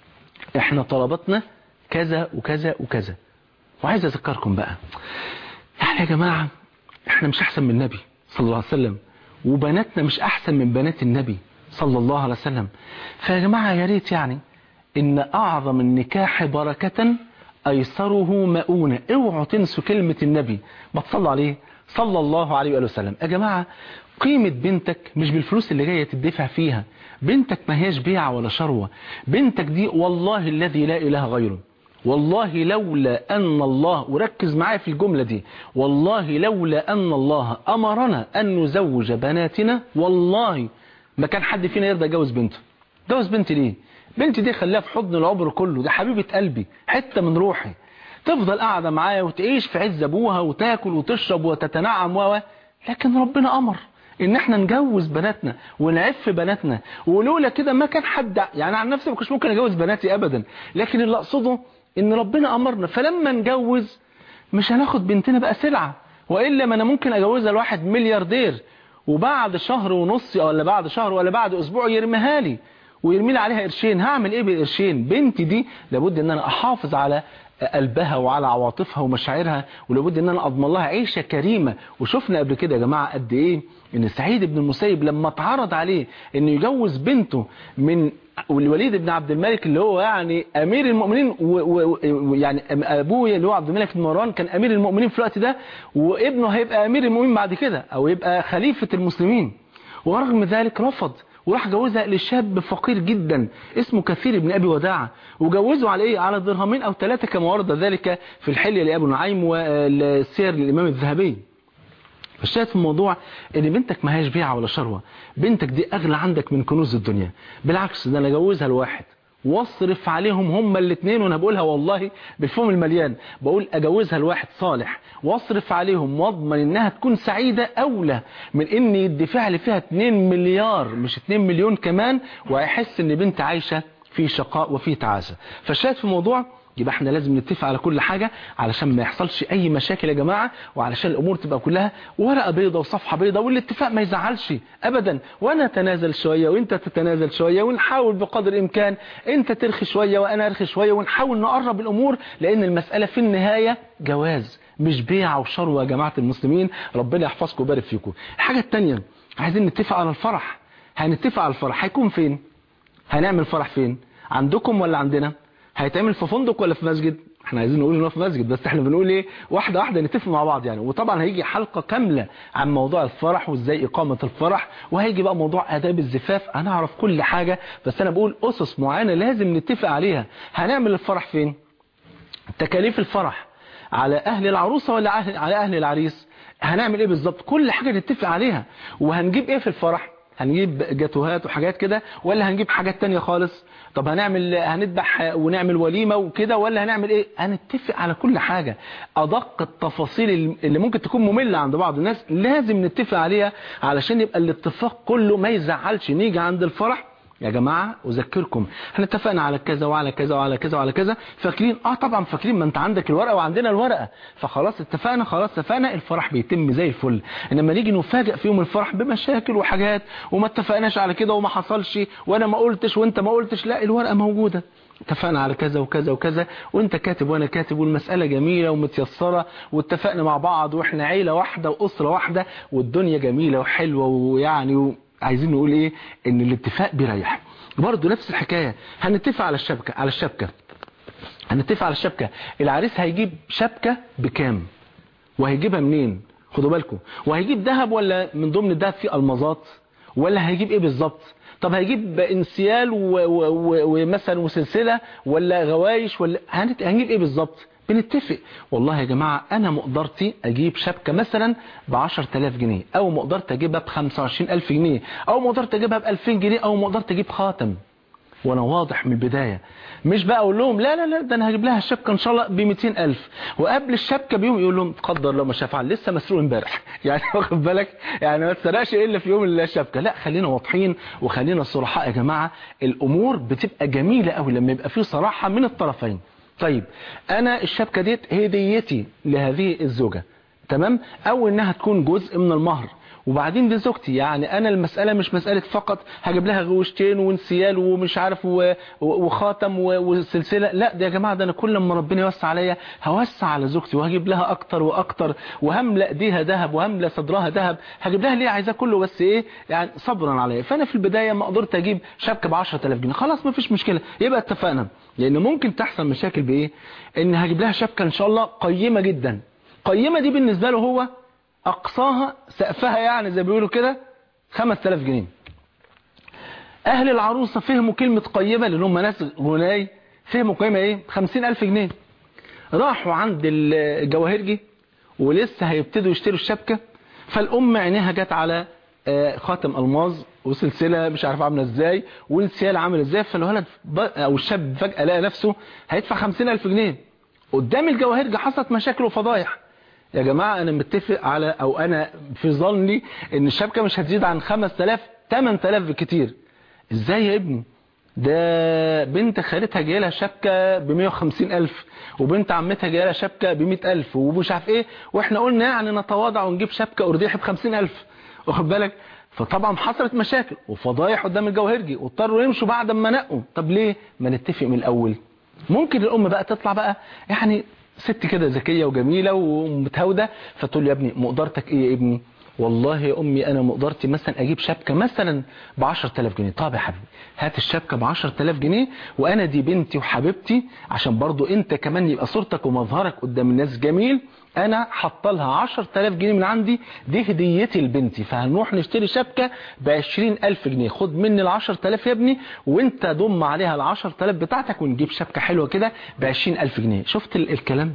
احنا طلباتنا كذا وكذا وكذا وعايز اذكركم بقى يعني يا جماعة احنا مش احسن من النبي صلى الله عليه وسلم وبناتنا مش احسن من بنات النبي صلى الله عليه وسلم فيا جماعة يا ريت يعني ان اعظم النكاح بركة ايسره مؤونة اوعوا تنسوا كلمة النبي ما تصلوا عليه صلى الله عليه وآله وسلم يا جماعة قيمة بنتك مش بالفلوس اللي جاية تدفع فيها بنتك ما هيش بيعة ولا شروة بنتك دي والله الذي لا إله غيره والله لولا أن الله وركز معايا في الجملة دي والله لولا أن الله أمرنا أن نزوج بناتنا والله ما كان حد فينا يرضى يجوز بنته جوز بنتي ليه بنتي دي خليها في حضن العمر كله دي حبيبة قلبي حتة من روحي تفضل قاعدة معايا وتعيش في عز أبوها وتاكل وتشرب وتتنعم و لكن ربنا أمر ان احنا نجوز بناتنا ونعف بناتنا ولولا كده ما كان حد يعني عن نفسي ما كنتش ممكن اجوز بناتي ابدا لكن اللي اقصده ان ربنا امرنا فلما نجوز مش هناخد بنتنا بقى سلعة والا ما انا ممكن اجوزها لواحد ملياردير وبعد شهر ونص ولا بعد شهر ولا بعد اسبوع يرميها لي ويرمي لي عليها قرشين هعمل ايه بالقرشين بنتي دي لابد ان انا احافظ على قلبها وعلى عواطفها ومشاعرها ولابد ان انا اضمن لها عيشه كريمه وشفنا قبل كده يا جماعه قد ايه ان سعيد بن المسيب لما اتعرض عليه انه يجوز بنته من الوليد بن عبد الملك اللي هو يعني امير المؤمنين ويعني ابوه اللي هو عبد الملك بن مروان كان امير المؤمنين في الوقت ده وابنه هيبقى امير المؤمنين بعد كده او يبقى خليفه المسلمين ورغم ذلك رفض وراح جوزها لشاب فقير جدا اسمه كثير بن أبي وداعة وجوزه على إيه على درهمين أو ثلاثة كما ورد ذلك في الحلية لأبو نعيم والسير للإمام الذهبي فالشاهد في الموضوع ان بنتك ما هيش بيعة ولا شروة بنتك دي اغلى عندك من كنوز الدنيا بالعكس ده انا اجوزها لواحد واصرف عليهم هما الاثنين وانا بقولها والله بالفم المليان بقول اجوزها لواحد صالح واصرف عليهم واضمن انها تكون سعيدة اولى من ان يدفع لي فيها 2 مليار مش 2 مليون كمان وهيحس ان بنت عايشة في شقاء وفي تعاسة فالشاهد في الموضوع يبقى احنا لازم نتفق على كل حاجة علشان ما يحصلش اي مشاكل يا جماعة وعلشان الامور تبقى كلها ورقة بيضة وصفحة بيضة والاتفاق ما يزعلش ابدا وانا اتنازل شوية وانت تتنازل شوية ونحاول بقدر الامكان انت ترخي شوية وانا ارخي شوية ونحاول نقرب الامور لان المسألة في النهاية جواز مش بيع وشروة يا جماعة المسلمين ربنا يحفظكم ويبارك فيكم الحاجة التانية عايزين نتفق على الفرح هنتفق على الفرح هيكون فين هنعمل فرح فين عندكم ولا عندنا هيتعمل في فندق ولا في مسجد احنا عايزين نقول انه في مسجد بس احنا بنقول ايه واحده واحده نتفق مع بعض يعني وطبعا هيجي حلقه كامله عن موضوع الفرح وازاي اقامه الفرح وهيجي بقى موضوع اداب الزفاف انا اعرف كل حاجه بس انا بقول اسس معينه لازم نتفق عليها هنعمل الفرح فين تكاليف الفرح على اهل العروسه ولا على اهل العريس هنعمل ايه بالظبط كل حاجه نتفق عليها وهنجيب ايه في الفرح هنجيب جاتوهات وحاجات كده ولا هنجيب حاجات تانية خالص طب هنعمل هنذبح ونعمل وليمة وكده ولا هنعمل ايه هنتفق على كل حاجة ادق التفاصيل اللي ممكن تكون مملة عند بعض الناس لازم نتفق عليها علشان يبقى الاتفاق كله ما يزعلش نيجي عند الفرح يا جماعة أذكركم احنا اتفقنا على كذا وعلى كذا وعلى كذا وعلى كذا فاكرين اه طبعا فاكرين ما انت عندك الورقة وعندنا الورقة فخلاص اتفقنا خلاص اتفقنا الفرح بيتم زي الفل انما نيجي نفاجئ في يوم الفرح بمشاكل وحاجات وما اتفقناش على كده وما حصلش وانا ما قلتش وانت ما قلتش لا الورقة موجودة اتفقنا على كذا وكذا وكذا وانت كاتب وانا كاتب والمسألة جميلة ومتيسرة واتفقنا مع بعض واحنا عيلة واحدة واسرة واحدة والدنيا جميلة وحلوة ويعني و... عايزين نقول ايه ان الاتفاق بيريح برضه نفس الحكاية هنتفق على الشبكة على الشبكة هنتفق على الشبكة العريس هيجيب شبكة بكام وهيجيبها منين خدوا بالكم وهيجيب ذهب ولا من ضمن الذهب فيه المظات ولا هيجيب ايه بالظبط طب هيجيب انسيال ومثلا وسلسلة ولا غوايش ولا هنجيب ايه بالظبط بنتفق والله يا جماعة أنا مقدرتي أجيب شبكة مثلا ب 10000 جنيه أو مقدرت أجيبها ب 25000 جنيه أو مقدرت أجيبها ب 2000 جنيه أو مقدرت أجيب خاتم وانا واضح من البداية مش بقى اقول لهم لا لا لا ده انا هجيب لها الشبكة ان شاء الله ب 200000 وقبل الشبكة بيوم يقول لهم قدر لو ما شافع لسه مسروق امبارح يعني واخد بالك يعني ما تسرقش الا في يوم الشبكة لا خلينا واضحين وخلينا صراحة يا جماعة الامور بتبقى جميلة قوي لما يبقى في صراحة من الطرفين طيب انا الشبكة ديت هديتي لهذه الزوجة تمام او انها تكون جزء من المهر وبعدين دي زوجتي يعني انا المسألة مش مسألة فقط هجيب لها غوشتين وانسيال ومش عارف و- و- وخاتم و- وسلسلة لا ده يا جماعة ده انا كل ما ربنا يوسع عليا هوسع على زوجتي وهجيب لها اكتر واكتر وهملأ ايديها ذهب وهملأ صدرها ذهب هجيب لها ليه عايزاه كله بس ايه يعني صبرا عليا فانا في البداية ما قدرت اجيب شبكة ب 10000 جنيه خلاص ما فيش مشكلة يبقى اتفقنا لان ممكن تحصل مشاكل بايه ان هجيب لها شبكة ان شاء الله قيمة جدا قيمة دي بالنسبة له هو اقصاها سقفها يعني زي ما بيقولوا كده 5000 جنيه اهل العروسة فهموا كلمة قيمة لان هم ناس غناي فهموا قيمة ايه 50000 جنيه راحوا عند الجواهرجي ولسه هيبتدوا يشتروا الشبكة فالام عينيها جت على آه، خاتم الماظ وسلسلة مش عارف عاملة ازاي والسيال عامل ازاي فالولد ب- او الشاب فجأة لقى نفسه هيدفع 50000 جنيه قدام الجواهرجي حصلت مشاكل وفضايح يا جماعة انا متفق على او انا في ظني ان الشبكة مش هتزيد عن 5000 8000 بالكتير ازاي يا ابني ده بنت خالتها جايه لها شبكه ب 150 الف وبنت عمتها جايه لها شبكه ب 100 الف ومش عارف ايه واحنا قلنا يعني نتواضع ونجيب شبكه ارديحي ب 50 الف واخد بالك فطبعا حصلت مشاكل وفضايح قدام الجواهرجي واضطروا يمشوا بعد ما نقوا طب ليه ما نتفق من الاول ممكن الام بقى تطلع بقى يعني ست كده ذكيه وجميله ومتهاوده فتقول لي يا ابني مقدرتك ايه يا ابني والله يا امي انا مقدرتي مثلا اجيب شبكه مثلا ب 10000 جنيه طب يا حبيبي هات الشبكه ب 10000 جنيه وانا دي بنتي وحبيبتي عشان برضو انت كمان يبقى صورتك ومظهرك قدام الناس جميل انا حاطه لها 10000 جنيه من عندي دي هديتي لبنتي فهنروح نشتري شبكه ب 20000 جنيه خد مني ال 10000 يا ابني وانت ضم عليها ال 10000 بتاعتك ونجيب شبكه حلوه كده ب 20000 جنيه شفت ال- الكلام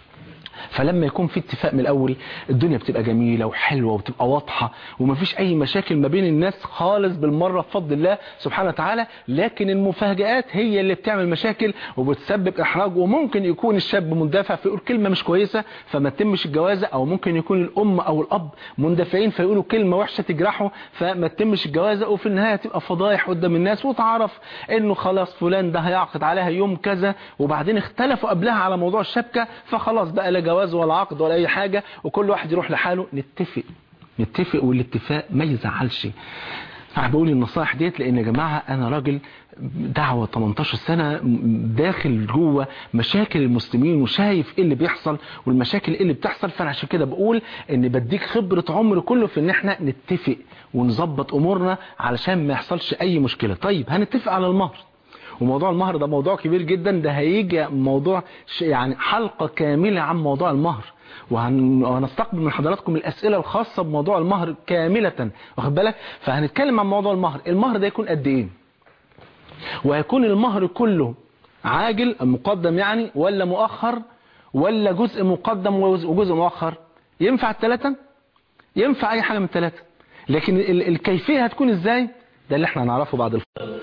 فلما يكون في اتفاق من الاول الدنيا بتبقى جميله وحلوه وبتبقى واضحه ومفيش اي مشاكل ما بين الناس خالص بالمره بفضل الله سبحانه وتعالى لكن المفاجآت هي اللي بتعمل مشاكل وبتسبب احراج وممكن يكون الشاب مندفع فيقول كلمه مش كويسه فما تتمش الجوازه او ممكن يكون الام او الاب مندفعين فيقولوا كلمه وحشه تجرحه فما تتمش الجوازه وفي النهايه تبقى فضايح قدام الناس وتعرف انه خلاص فلان ده هيعقد عليها يوم كذا وبعدين اختلفوا قبلها على موضوع الشبكه فخلاص بقى لا جواز ولا عقد ولا اي حاجه وكل واحد يروح لحاله نتفق نتفق والاتفاق ما يزعلش انا بقول النصائح ديت لان يا جماعه انا راجل دعوه 18 سنه داخل جوه مشاكل المسلمين وشايف ايه اللي بيحصل والمشاكل ايه اللي بتحصل فانا عشان كده بقول ان بديك خبره عمر كله في ان احنا نتفق ونظبط امورنا علشان ما يحصلش اي مشكله طيب هنتفق على المهر وموضوع المهر ده موضوع كبير جدا ده هيجي موضوع ش- يعني حلقة كاملة عن موضوع المهر وهن- وهنستقبل من حضراتكم الأسئلة الخاصة بموضوع المهر كاملة واخد بالك فهنتكلم عن موضوع المهر المهر ده يكون قد ايه وهيكون المهر كله عاجل مقدم يعني ولا مؤخر ولا جزء مقدم وجزء مؤخر ينفع الثلاثة ينفع اي حاجة من الثلاثة لكن ال- الكيفية هتكون ازاي ده اللي احنا هنعرفه بعد الفصل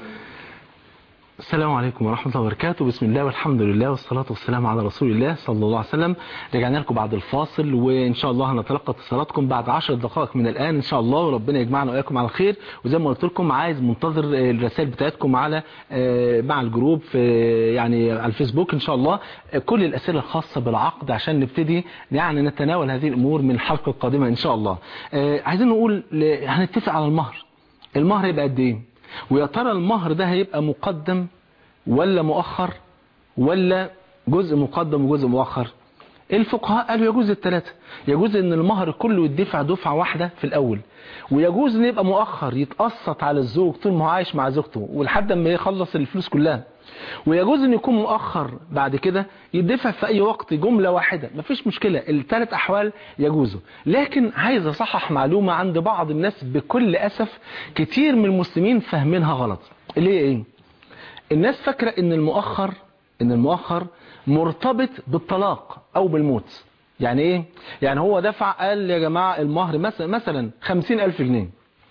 السلام عليكم ورحمة الله وبركاته بسم الله والحمد لله والصلاة والسلام على رسول الله صلى الله عليه وسلم رجعنا لكم بعد الفاصل وإن شاء الله هنتلقى اتصالاتكم بعد عشر دقائق من الآن إن شاء الله وربنا يجمعنا وإياكم على خير وزي ما قلت لكم عايز منتظر آه، الرسائل بتاعتكم على آه، مع الجروب في يعني على الفيسبوك إن شاء الله آه، كل الأسئلة الخاصة بالعقد عشان نبتدي يعني نتناول هذه الأمور من الحلقة القادمة إن شاء الله آه، عايزين نقول ل- هنتفق على المهر المهر يبقى قد إيه ويا ترى المهر ده هيبقى مقدم ولا مؤخر ولا جزء مقدم وجزء مؤخر الفقهاء قالوا يجوز الثلاثة يجوز ان المهر كله يدفع دفعة واحدة في الاول ويجوز ان يبقى مؤخر يتقسط على الزوج طول ما هو عايش مع زوجته ولحد ما يخلص الفلوس كلها ويجوز ان يكون مؤخر بعد كده يدفع في اي وقت جملة واحدة مفيش مشكلة الثلاث احوال يجوزوا لكن عايز اصحح معلومة عند بعض الناس بكل اسف كتير من المسلمين فاهمينها غلط اللي هي ايه الناس فاكرة ان المؤخر ان المؤخر مرتبط بالطلاق او بالموت يعني ايه يعني هو دفع قال يا جماعة المهر مثلا مثلا خمسين الف جنيه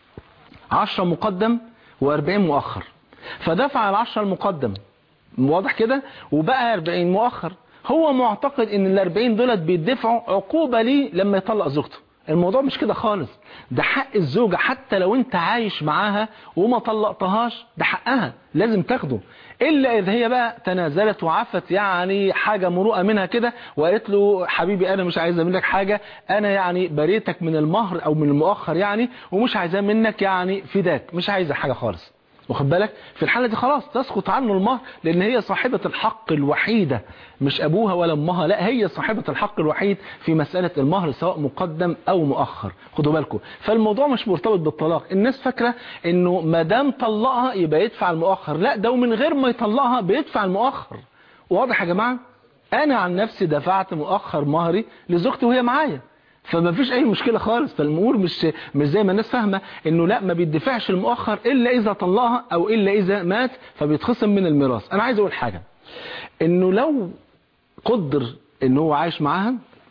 عشرة مقدم واربعين مؤخر فدفع العشرة المقدم واضح كده وبقى اربعين مؤخر هو معتقد ان الاربعين دولت بيدفعوا عقوبة ليه لما يطلق زوجته الموضوع مش كده خالص ده حق الزوجة حتى لو انت عايش معاها وما طلقتهاش ده حقها لازم تاخده الا اذا هي بقى تنازلت وعفت يعني حاجة مروءة منها كده وقالت له حبيبي انا مش عايزة منك حاجة انا يعني بريتك من المهر او من المؤخر يعني ومش عايزاه منك يعني فداك مش عايزة حاجة خالص واخد بالك في الحالة دي خلاص تسقط عنه المهر لان هي صاحبة الحق الوحيدة مش ابوها ولا امها لا هي صاحبة الحق الوحيد في مسألة المهر سواء مقدم او مؤخر خدوا بالكم فالموضوع مش مرتبط بالطلاق الناس فاكرة انه ما دام طلقها يبقى يدفع المؤخر لا ده ومن غير ما يطلقها بيدفع المؤخر واضح يا جماعة انا عن نفسي دفعت مؤخر مهري لزوجتي وهي معايا فما فيش اي مشكلة خالص فالامور مش مش زي ما الناس فاهمة انه لا ما بيدفعش المؤخر الا اذا طلقها او الا اذا مات فبيتخصم من الميراث انا عايز اقول حاجة انه لو قدر ان هو عايش معاها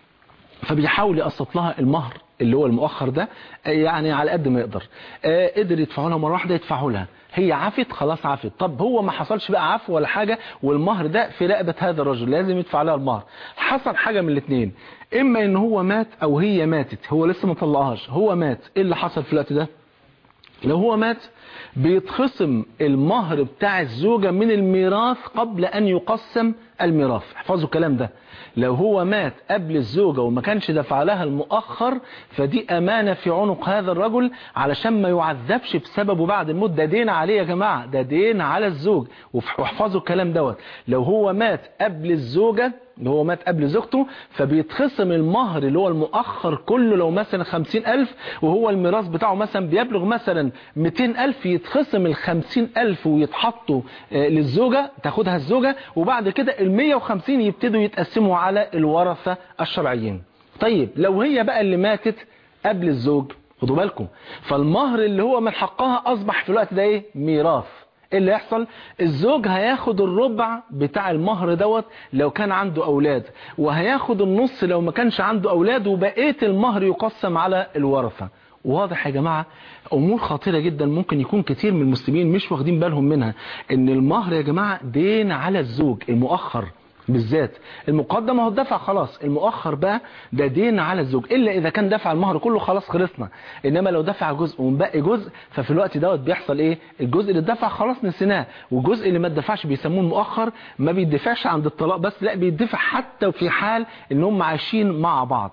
فبيحاول يقسط لها المهر اللي هو المؤخر ده يعني على قد ما يقدر آه قدر يدفعه لها مره واحده يدفعه لها هي عفت خلاص عفت طب هو ما حصلش بقى عفو ولا حاجه والمهر ده في رقبه هذا الرجل لازم يدفع لها المهر حصل حاجه من الاثنين اما ان هو مات او هي ماتت هو لسه ما طلقهاش هو مات ايه اللي حصل في الوقت ده لو هو مات بيتخصم المهر بتاع الزوجة من الميراث قبل أن يقسم الميراث احفظوا الكلام ده لو هو مات قبل الزوجة وما كانش دفع لها المؤخر فدي أمانة في عنق هذا الرجل علشان ما يعذبش بسببه بعد الموت ده دين عليه يا جماعة ده دين على الزوج واحفظوا الكلام دوت لو هو مات قبل الزوجة اللي هو مات قبل زوجته فبيتخصم المهر اللي هو المؤخر كله لو مثلا خمسين ألف وهو الميراث بتاعه مثلا بيبلغ مثلا ميتين ألف يتخصم الخمسين ألف ويتحطوا للزوجة تاخدها الزوجة وبعد كده المية وخمسين يبتدوا يتقسموا على الورثة الشرعيين طيب لو هي بقى اللي ماتت قبل الزوج خدوا بالكم فالمهر اللي هو من حقها أصبح في الوقت ده ايه ميراث ايه اللي يحصل الزوج هياخد الربع بتاع المهر دوت لو كان عنده اولاد وهياخد النص لو ما كانش عنده اولاد وبقيه المهر يقسم على الورثه واضح يا جماعة امور خطيرة جدا ممكن يكون كتير من المسلمين مش واخدين بالهم منها ان المهر يا جماعة دين على الزوج المؤخر بالذات المقدم هو الدفع خلاص المؤخر بقى ده دين على الزوج الا اذا كان دفع المهر كله خلاص خلصنا انما لو دفع جزء ومبقي جزء ففي الوقت دوت بيحصل ايه الجزء اللي اتدفع خلاص نسيناه والجزء اللي ما اتدفعش بيسموه المؤخر ما بيدفعش عند الطلاق بس لا بيدفع حتى في حال ان هم عايشين مع بعض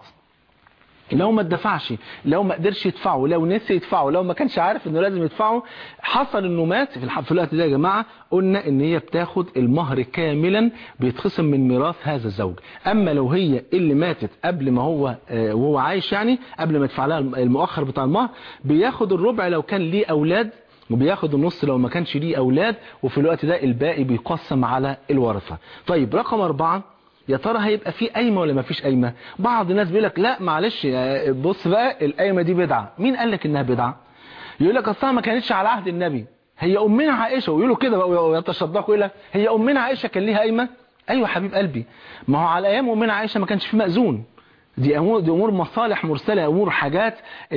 لو ما اتدفعش لو ما قدرش يدفعه لو نسي يدفعه لو ما كانش عارف انه لازم يدفعه حصل انه مات في, الح... في الوقت ده يا جماعه قلنا ان هي بتاخد المهر كاملا بيتخصم من ميراث هذا الزوج اما لو هي اللي ماتت قبل ما هو آه وهو عايش يعني قبل ما يدفع لها المؤخر بتاع المهر بياخد الربع لو كان ليه اولاد وبياخد النص لو ما كانش ليه اولاد وفي الوقت ده الباقي بيقسم على الورثه طيب رقم أربعة يا ترى هيبقى في قايمه ولا ما فيش قايمه بعض الناس بيقول لك لا معلش بص بقى القايمه دي بدعه مين قال لك انها بدعه يقول لك اصلها ما كانتش على عهد النبي هي امنا عائشه ويقولوا كده ويتصدقوا يقول لك هي امنا عائشه كان ليها قايمه ايوه حبيب قلبي ما هو على ايام امنا عائشه ما كانش في مأذون دي امور دي امور مصالح مرسله امور حاجات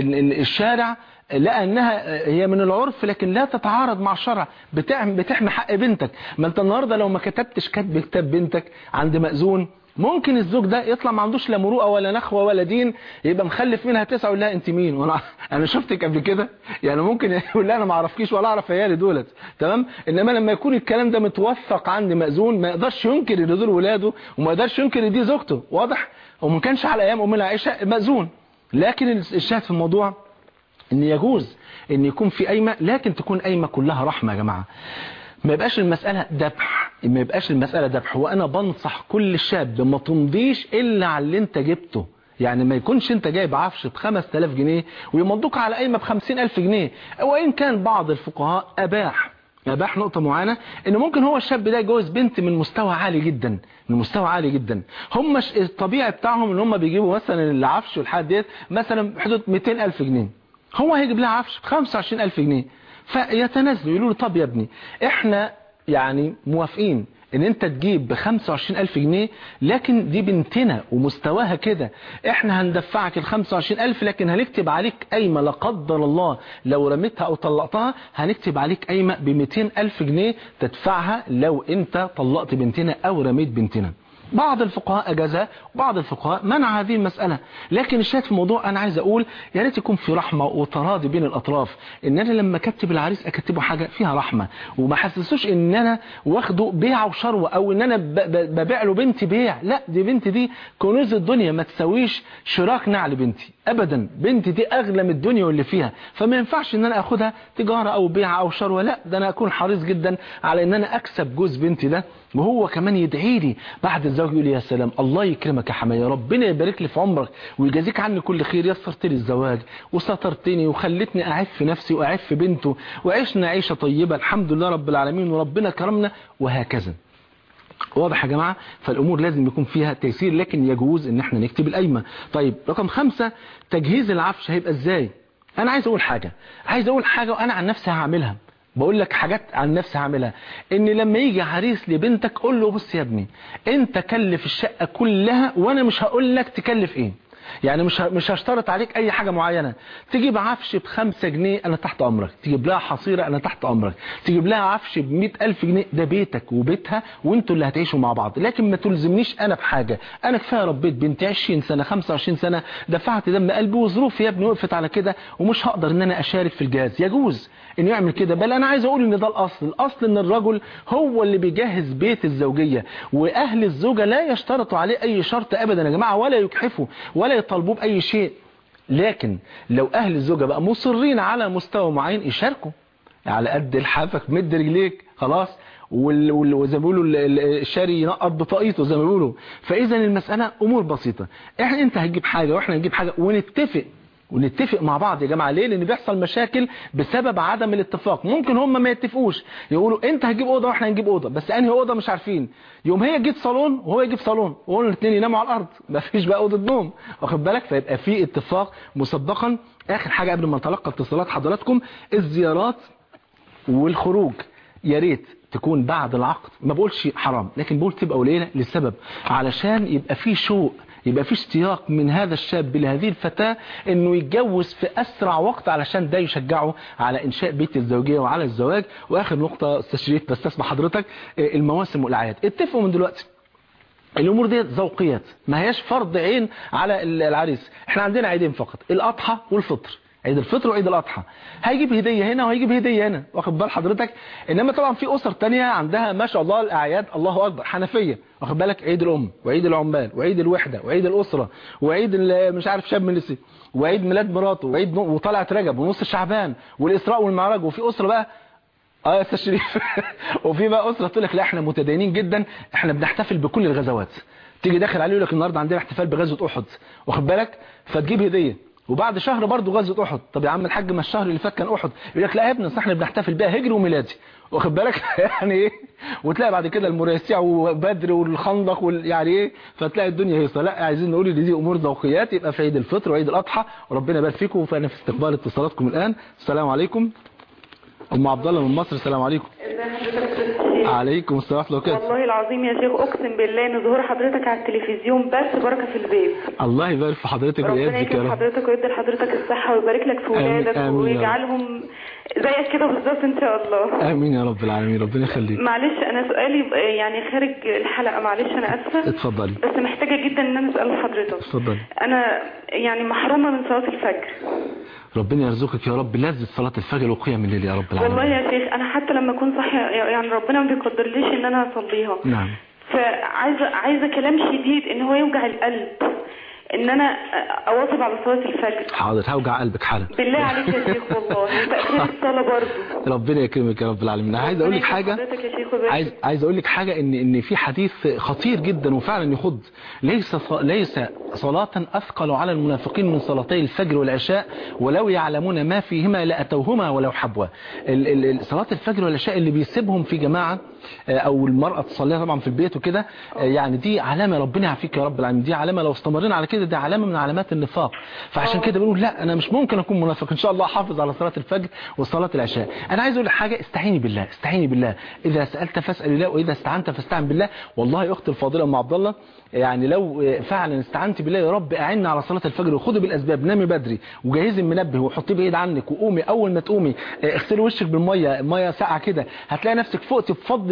الشارع لقى انها هي من العرف لكن لا تتعارض مع الشرع بتحمي بتحمي حق بنتك ما انت النهارده لو ما كتبتش كتب كتاب بنتك عند مأذون ممكن الزوج ده يطلع ما عندوش لا مروءه ولا نخوه ولا دين يبقى مخلف منها تسعه يقول لها انت مين وانا انا شفتك قبل كده يعني ممكن يقول لها انا ما اعرفكيش ولا اعرف عيالي دولت تمام انما لما يكون الكلام ده متوثق عند مأذون ما يقدرش ينكر ان دول ولاده وما يقدرش ينكر ان دي زوجته واضح وما كانش على ايام امنا عائشه مأذون لكن الشاهد في الموضوع ان يجوز ان يكون في قايمه لكن تكون قايمه كلها رحمه يا جماعه ما يبقاش المسألة ذبح ما يبقاش المسألة ذبح وانا بنصح كل شاب ما تمضيش الا على اللي انت جبته يعني ما يكونش انت جايب عفش ب 5000 جنيه ويمضوك على قايمه ب 50000 جنيه وان كان بعض الفقهاء اباح اباح نقطه معينه ان ممكن هو الشاب ده يجوز بنت من مستوى عالي جدا من مستوى عالي جدا هم الطبيعي بتاعهم ان هم بيجيبوا مثلا العفش والحاجات ديت مثلا بحدود 200000 جنيه هو هيجيب لها عفش ب 25000 جنيه فيتنازلوا يقولوا له طب يا ابني احنا يعني موافقين ان انت تجيب ب 25000 جنيه لكن دي بنتنا ومستواها كده احنا هندفعك ال 25000 لكن هنكتب عليك قايمه لا قدر الله لو رميتها او طلقتها هنكتب عليك قايمه ب 200000 جنيه تدفعها لو انت طلقت بنتنا او رميت بنتنا بعض الفقهاء أجازها وبعض الفقهاء منع هذه المسألة لكن الشاهد في الموضوع أنا عايز أقول يا ريت يكون في رحمة وتراضي بين الأطراف إن أنا لما أكتب العريس أكتبه حاجة فيها رحمة وما حسسوش إن أنا واخده بيع وشروة أو إن أنا ب- ب- ببيع له بنتي بيع لا دي بنتي دي كنوز الدنيا ما تساويش شراك نعل بنتي أبدا بنتي دي أغلى من الدنيا واللي فيها فما ينفعش إن أنا أخدها تجارة أو بيع أو شروة لا ده أنا أكون حريص جدا على إن أنا أكسب جوز بنتي ده وهو كمان يدعي لي بعد الزواج يقول لي يا سلام الله يكرمك يا حماية ربنا يبارك لي في عمرك ويجازيك عني كل خير يسرت لي الزواج وسترتني وخلتني أعف في نفسي وأعف في بنته وعشنا عيشة طيبة الحمد لله رب العالمين وربنا كرمنا وهكذا واضح يا جماعة فالأمور لازم يكون فيها تيسير لكن يجوز ان احنا نكتب القايمة طيب رقم خمسة تجهيز العفش هيبقى ازاي انا عايز اقول حاجة عايز اقول حاجة وانا عن نفسي هعملها بقول لك حاجات عن نفسي هعملها ان لما يجي عريس لبنتك قول له بص يا ابني انت كلف الشقة كلها وانا مش هقول لك تكلف ايه يعني مش ه- مش هشترط عليك اي حاجة معينة تجيب عفش بخمسة جنيه انا تحت امرك تجيب لها حصيرة انا تحت امرك تجيب لها عفش بمئة الف جنيه ده بيتك وبيتها وانتوا اللي هتعيشوا مع بعض لكن ما تلزمنيش انا بحاجة انا كفاية ربيت بنتي 20 سنة 25 سنة دفعت دم قلبي وظروفي يا ابني وقفت على كده ومش هقدر ان انا اشارك في الجهاز يجوز انه يعمل كده بل انا عايز اقول ان ده الاصل الاصل ان الرجل هو اللي بيجهز بيت الزوجية واهل الزوجة لا يشترطوا عليه اي شرط ابدا يا جماعة ولا يكحفوا ولا يطالبوه باي شيء لكن لو اهل الزوجة بقى مصرين على مستوى معين يشاركوا على قد لحافك مد رجليك خلاص وال- وال- وزي ما بيقولوا ال- ال- الشاري ينقط بطاقيته زي ما بيقولوا فاذا المسألة امور بسيطة احنا انت هتجيب حاجة واحنا هنجيب حاجة ونتفق ونتفق مع بعض يا جماعة ليه لان بيحصل مشاكل بسبب عدم الاتفاق ممكن هم ما يتفقوش يقولوا انت هتجيب اوضه واحنا هنجيب اوضه بس انهي اوضه مش عارفين يوم هي تجيب صالون وهو يجيب صالون وهم الاثنين يناموا على الارض ما فيش بقى اوضه نوم واخد بالك فيبقى في اتفاق مسبقا اخر حاجه قبل ما نتلقى اتصالات حضراتكم الزيارات والخروج يا ريت تكون بعد العقد ما بقولش حرام لكن بقول تبقى قليله لسبب علشان يبقى في شوق يبقى في اشتياق من هذا الشاب لهذه الفتاة انه يتجوز في اسرع وقت علشان ده يشجعه على انشاء بيت الزوجية وعلى الزواج واخر نقطة استاذ شريف بستسمع حضرتك آه، المواسم والاعياد اتفقوا من دلوقتي الامور دي ذوقيات ما هياش فرض عين على العريس احنا عندنا عيدين فقط الاضحى والفطر عيد الفطر وعيد الاضحى هيجيب هديه هنا وهيجيب هديه هنا واخد بال حضرتك انما طبعا في اسر تانية عندها ما شاء الله الاعياد الله اكبر حنفيه واخد بالك عيد الام وعيد العمال وعيد الوحده وعيد الاسره وعيد ال- مش عارف شاب من لسه وعيد ميلاد مراته وعيد نو- وطلعت رجب ونص شعبان والاسراء والمعراج وفي اسره بقى اه يا استاذ شريف وفي بقى اسره تقول لك لا احنا متدينين جدا احنا بنحتفل بكل الغزوات تيجي داخل عليه يقول لك النهارده عندنا احتفال بغزوه احد واخد بالك فتجيب هديه وبعد شهر برضه غزوه احد طب يا عم الحاج ما الشهر اللي فات كان احد يقول لك لا يا ابني أصل احنا بنحتفل بيها هجري وميلادي واخد بالك يعني ايه وتلاقي بعد كده المريسيع وبدر والخندق وال... يعني ايه فتلاقي الدنيا هيصه لا عايزين نقول ان دي امور ذوقيات يبقى في عيد الفطر وعيد الاضحى وربنا يبارك فيكم فانا في استقبال اتصالاتكم الان السلام عليكم ام عبد الله من مصر السلام عليكم ازي حضرتك يا شيخ؟ عليكم السلام ورحمه الله وبركاته والله العظيم يا شيخ اقسم بالله ان ظهور حضرتك على التلفزيون بس بركه في البيت الله يبارك في حضرتك ربنا ويعزك يا يكرم رب حضرتك ويدي لحضرتك الصحه ويبارك لك في آمين، ولادك آمين يا رب. ويجعلهم زيك كده بالظبط ان شاء الله امين يا رب العالمين ربنا يخليك معلش انا سؤالي ب- يعني خارج الحلقه معلش انا اسفه اتفضلي بس محتاجه جدا ان انا اسال حضرتك اتفضلي انا يعني محرومه من صلاه الفجر ربنا يرزقك يا رب لذة صلاة الفجر وقيام الليل يا رب العالمين والله يا شيخ انا حتى لما اكون صاحيه يعني ربنا ما بيقدرليش ان انا اصليها نعم فعايزه عايزه كلام شديد ان هو يوجع القلب ان انا اواظب على صلاه الفجر حاضر هوجع قلبك حالا بالله عليك يا شيخ والله وتاخير الصلاه برضه ربنا يكرمك يا رب العالمين انا عايز اقول لك ربنا يكرم حاجة حضرتك يا شيخ ويبارك عايز عايز اقول لك حاجه ان ان في حديث خطير جدا وفعلا يخض ليس ص- ليس صلاه اثقل على المنافقين من صلاتي الفجر والعشاء ولو يعلمون ما فيهما لاتوهما ولو حبوا ال- ال- ال- صلاه الفجر والعشاء اللي بيسيبهم في جماعه آه، او المراه تصليها طبعا في البيت وكده آه، يعني دي علامه ربنا يعافيك يا رب العالمين دي علامه لو استمرينا على كده دي علامه من علامات النفاق فعشان كده بنقول لا انا مش ممكن اكون منافق ان شاء الله احافظ على صلاه الفجر وصلاه العشاء انا عايز اقول لك حاجه استعيني بالله استعيني بالله اذا سالت فاسال الله واذا استعنت فاستعن بالله والله يا اختي الفاضله ام عبد الله يعني لو آه، فعلا استعنت بالله يا رب اعنا على صلاه الفجر وخدي بالاسباب نامي بدري وجهزي المنبه وحطيه بعيد عنك وقومي اول ما تقومي آه، اغسلي وشك بالميه ميه ساقعه كده هتلاقي نفسك فقتي بفضل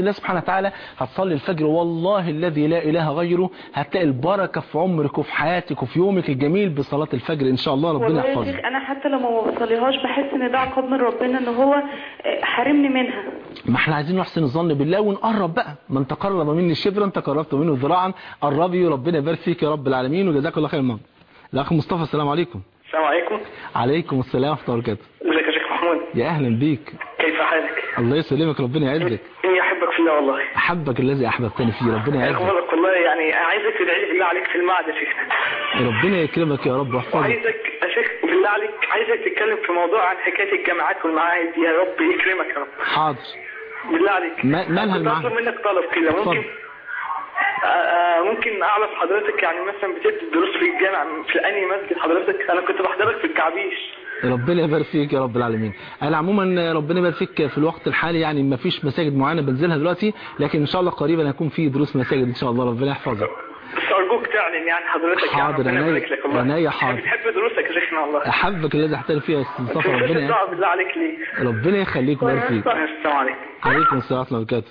الله سبحانه وتعالى هتصلي الفجر والله الذي لا اله غيره هتلاقي البركه في عمرك وفي حياتك وفي يومك الجميل بصلاه الفجر ان شاء الله ربنا والله يا يحفظك شيخ انا حتى لو ما بوصليهاش بحس ان ده عقاب من ربنا ان هو آه، حارمني منها ما احنا عايزين نحسن الظن بالله ونقرب بقى من تقرب مني شبرا تقربت منه ذراعا قربي وربنا يبارك فيك يا رب العالمين وجزاك الله خير المهم الاخ مصطفى السلام عليكم السلام عليكم عليكم السلام ورحمه الله وبركاته ازيك يا شيخ محمود يا اهلا بيك كيف حالك الله يسلمك ربنا يعزك اني احبك في الله والله احبك الذي احببتني فيه ربنا يعزك اخبارك والله يعني عايزك تدعي لي بالله عليك في المعهد يا شيخ ربنا يكرمك يا رب ويحفظك وعايزك يا شيخ بالله عليك عايزك تتكلم في موضوع عن حكايه الجامعات والمعاهد يا رب يكرمك يا رب حاضر بالله عليك ما- مالها كنت المعاهد؟ اطلب منك طلب كده اتفضل. ممكن آه، آه، ممكن اعرف حضرتك يعني مثلا بتدي دروس في الجامع في انهي مسجد حضرتك انا كنت بحضرك في الكعبيش ربنا يبارك فيك يا رب العالمين انا عموما ربنا يبارك فيك في الوقت الحالي يعني ما فيش مساجد معينه بنزلها دلوقتي لكن ان شاء الله قريبا هيكون في دروس مساجد ان شاء الله ربنا يحفظك بس ارجوك تعلن يعني حضرتك يعني حاضر، ربنا عينيا- يبارك لك والله عينيا حاضر. بتحب دروسك يا شيخنا والله احبك الذي احترم فيها يا استاذ مصطفى تنساش ربنا الدعاء بالله عليك ليه ربنا يخليك ويبارك فيك السلام عليكم عليكم السلام ورحمه الله وبركاته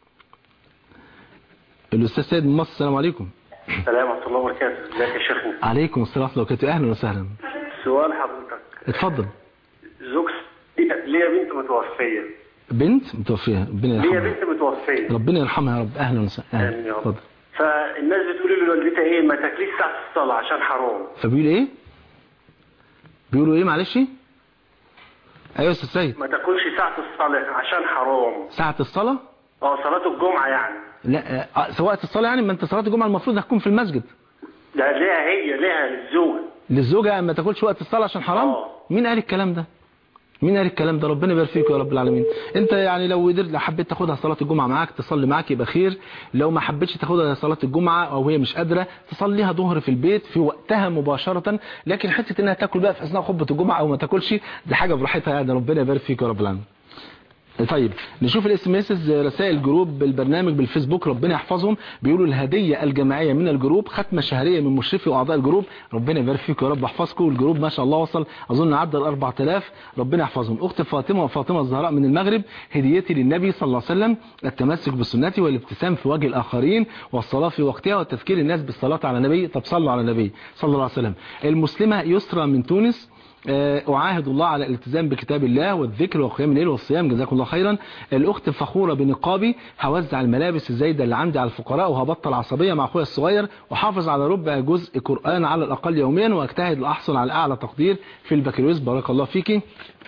الاستاذ سيد من مصر السلام عليكم السلام ورحمة الله وبركاته ازيك يا شيخنا عليكم السلام ورحمه الله وبركاته اهلا وسهلا سؤال حضرتك اتفضل زوج ليا بنت متوفية بنت متوفيه ربنا ليا يرحمها بنت متوفية ربنا يرحمها يا رب اهلا وسهلا آمين أهلا. يا رب. اتفضل فالناس بتقول لي لوالدتها ايه ما تاكليش ساعة الصلاة عشان حرام فبيقول ايه بيقولوا ايه معلش ايوه يا استاذ سيد ما تاكلش ساعة الصلاة عشان حرام ساعه الصلاه اه صلاة الجمعة يعني لا آه، سواء الصلاه يعني ما انت صلاه الجمعه المفروض هتكون في المسجد ده ليها هي ليها للزوج للزوجه ما تاكلش وقت الصلاه عشان حرام آه. مين قال الكلام ده مين قال الكلام ده ربنا يبارك فيك يا رب العالمين انت يعني لو قدرت لو حبيت تاخدها صلاه الجمعه معاك تصلي معاك يبقى خير لو ما حبيتش تاخدها صلاه الجمعه او هي مش قادره تصليها ظهر في البيت في وقتها مباشره لكن حته انها تاكل بقى في اثناء خطبه الجمعه او ما تاكلش دي حاجه براحتها يعني ربنا يبارك فيك يا رب العالمين طيب نشوف الاس ام اس رسائل جروب البرنامج بالفيسبوك ربنا يحفظهم بيقولوا الهديه الجماعيه من الجروب ختمه شهريه من مشرفي واعضاء الجروب ربنا يبارك فيكم يا رب يحفظكم الجروب ما شاء الله وصل اظن عدى ال 4000 ربنا يحفظهم اخت فاطمه وفاطمه الزهراء من المغرب هديتي للنبي صلى الله عليه وسلم التمسك بسنته والابتسام في وجه الاخرين والصلاه في وقتها وتذكير الناس بالصلاه على النبي طب صلوا على النبي صلى الله عليه وسلم المسلمه يسرى من تونس أعاهد الله على الالتزام بكتاب الله والذكر وقيام الليل والصيام جزاكم الله خيرا الأخت فخورة بنقابي هوزع الملابس الزايدة اللي عندي على الفقراء وهبطل عصبية مع أخويا الصغير وحافظ على ربع جزء قرآن على الأقل يوميا وأجتهد لأحصل على أعلى تقدير في البكالوريوس بارك الله فيكي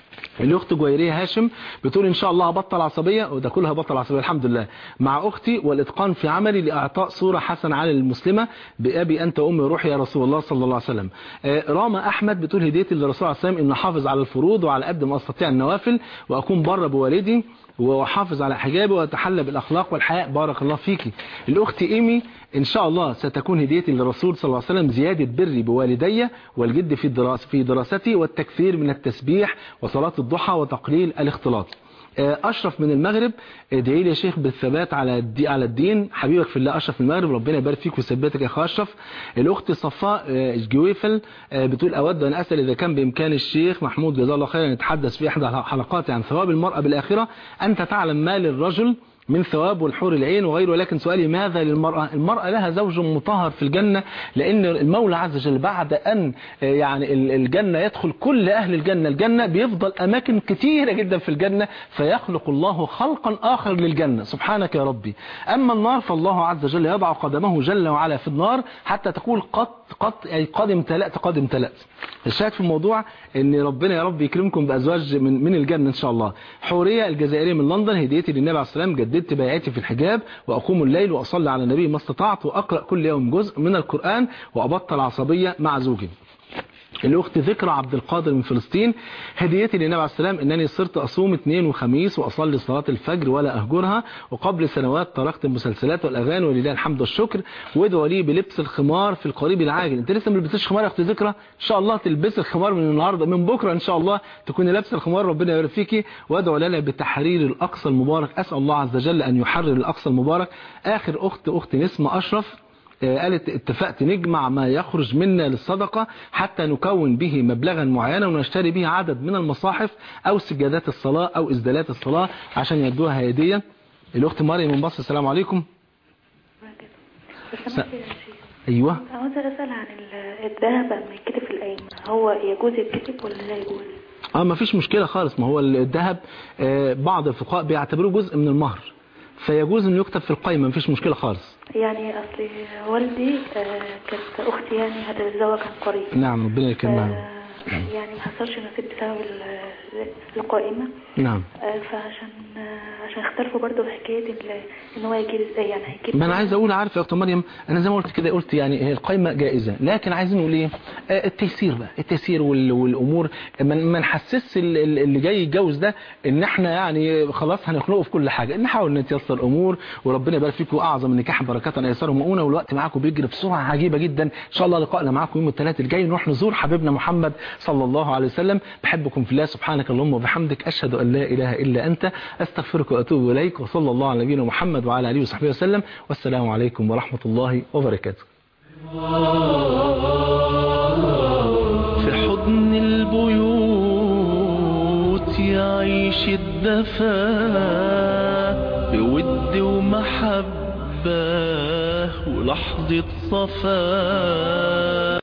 الاخت جويريه هاشم بتقول ان شاء الله هبطل عصبيه وده كلها بطل عصبيه الحمد لله مع اختي والاتقان في عملي لاعطاء صوره حسنه على المسلمه بابي انت امي روحي يا رسول الله صلى الله عليه وسلم آه، راما احمد بتقول هديتي للرسول عليه الصلاه والسلام ان احافظ على الفروض وعلى قد ما استطيع النوافل واكون بر بوالدي واحافظ على حجابي واتحلى بالاخلاق والحياء بارك الله فيكي الاخت ايمي ان شاء الله ستكون هديتي للرسول صلى الله عليه وسلم زياده بري بوالدي والجد في دراسه في دراستي والتكثير من التسبيح وصلاه الضحى وتقليل الاختلاط اشرف من المغرب ادعي لي يا شيخ بالثبات على الدي على الدين حبيبك في الله اشرف من المغرب ربنا يبارك فيك ويثبتك يا اخ اشرف الاخت صفاء جويفل بتقول اود ان اسال اذا كان بامكان الشيخ محمود جزاه الله خيرا يتحدث في احدى حلقاته عن ثواب المراه بالاخره انت تعلم ما للرجل من ثواب والحور العين وغيره ولكن سؤالي ماذا للمرأة المرأة لها زوج مطهر في الجنة لأن المولى عز وجل بعد أن يعني الجنة يدخل كل أهل الجنة الجنة بيفضل أماكن كثيرة جدا في الجنة فيخلق الله خلقا آخر للجنة سبحانك يا ربي أما النار فالله عز وجل يضع قدمه جل وعلا في النار حتى تقول قد قد أي قد امتلأت قد امتلأت الشاهد في الموضوع ان ربنا يا رب يكرمكم بازواج من من الجنه ان شاء الله حوريه الجزائريه من لندن هديتي للنبي عليه السلام جددت بيعتي في الحجاب واقوم الليل واصلي على النبي ما استطعت واقرا كل يوم جزء من القران وابطل عصبيه مع زوجي الأخت ذكرى عبد القادر من فلسطين هديتي للنبي عليه السلام أنني صرت أصوم اثنين وخميس وأصلي صلاة الفجر ولا أهجرها وقبل سنوات تركت المسلسلات والأغاني ولله الحمد والشكر وادعوا لي بلبس الخمار في القريب العاجل أنت لسه ما لبستش خمار يا أخت ذكرى إن شاء الله تلبس الخمار من النهاردة من بكرة إن شاء الله تكوني لابسه الخمار ربنا يبارك فيكي وادعوا لنا بتحرير الأقصى المبارك أسأل الله عز وجل أن يحرر الأقصى المبارك آخر أخت أخت نسمة أشرف قالت اتفقت نجمع ما يخرج منا للصدقة حتى نكون به مبلغا معينا ونشتري به عدد من المصاحف أو سجادات الصلاة أو إسدالات الصلاة عشان يدوها هدية الاخت مريم من مصر السلام عليكم بس س- أنا كده نسيت. ايوه عاوزة أسأل عن ال- الذهب لما يتكتب في القايمة هو يجوز يتكتب ولا لا يجوز؟ اه ما فيش مشكلة خالص ما هو الذهب آه، بعض الفقهاء بيعتبروه جزء من المهر فيجوز انه يكتب في القايمة ما فيش مشكلة خالص يعني أصل والدي آه، كانت أختي يعني هتتزوج عن قريب نعم ربنا يكرمها آه، يعني ما حصلش نصيب بسبب ال- القائمة نعم آه، فعشان آه، عشان اختلفوا برضه في حكاية ال- ان هو يجيب ازاي يعني هيجيب ما انا عايز اقول عارف يا اخت مريم انا زي ما قلت كده قلت يعني هي القايمه جائزه لكن عايزين نقول ايه آه، التيسير بقى التيسير وال- والامور ما ما نحسسش ال- ال- اللي جاي يتجوز ده ان احنا يعني خلاص هنخنقه في كل حاجه نحاول نتيسر الامور وربنا يبارك فيكم اعظم النكاح بركه ايسره مؤونه والوقت معاكم بيجري بسرعه عجيبه جدا ان شاء الله لقائنا معاكم يوم الثلاث الجاي نروح نزور حبيبنا محمد صلى الله عليه وسلم بحبكم في الله سبحانك اللهم وبحمدك اشهد ان لا اله الا انت استغفرك واتوب اليك وصلى الله على نبينا محمد وعلى اله وصحبه وسلم والسلام عليكم ورحمه الله وبركاته في حضن البيوت يعيش الدفا بود ومحبة ولحظة صفا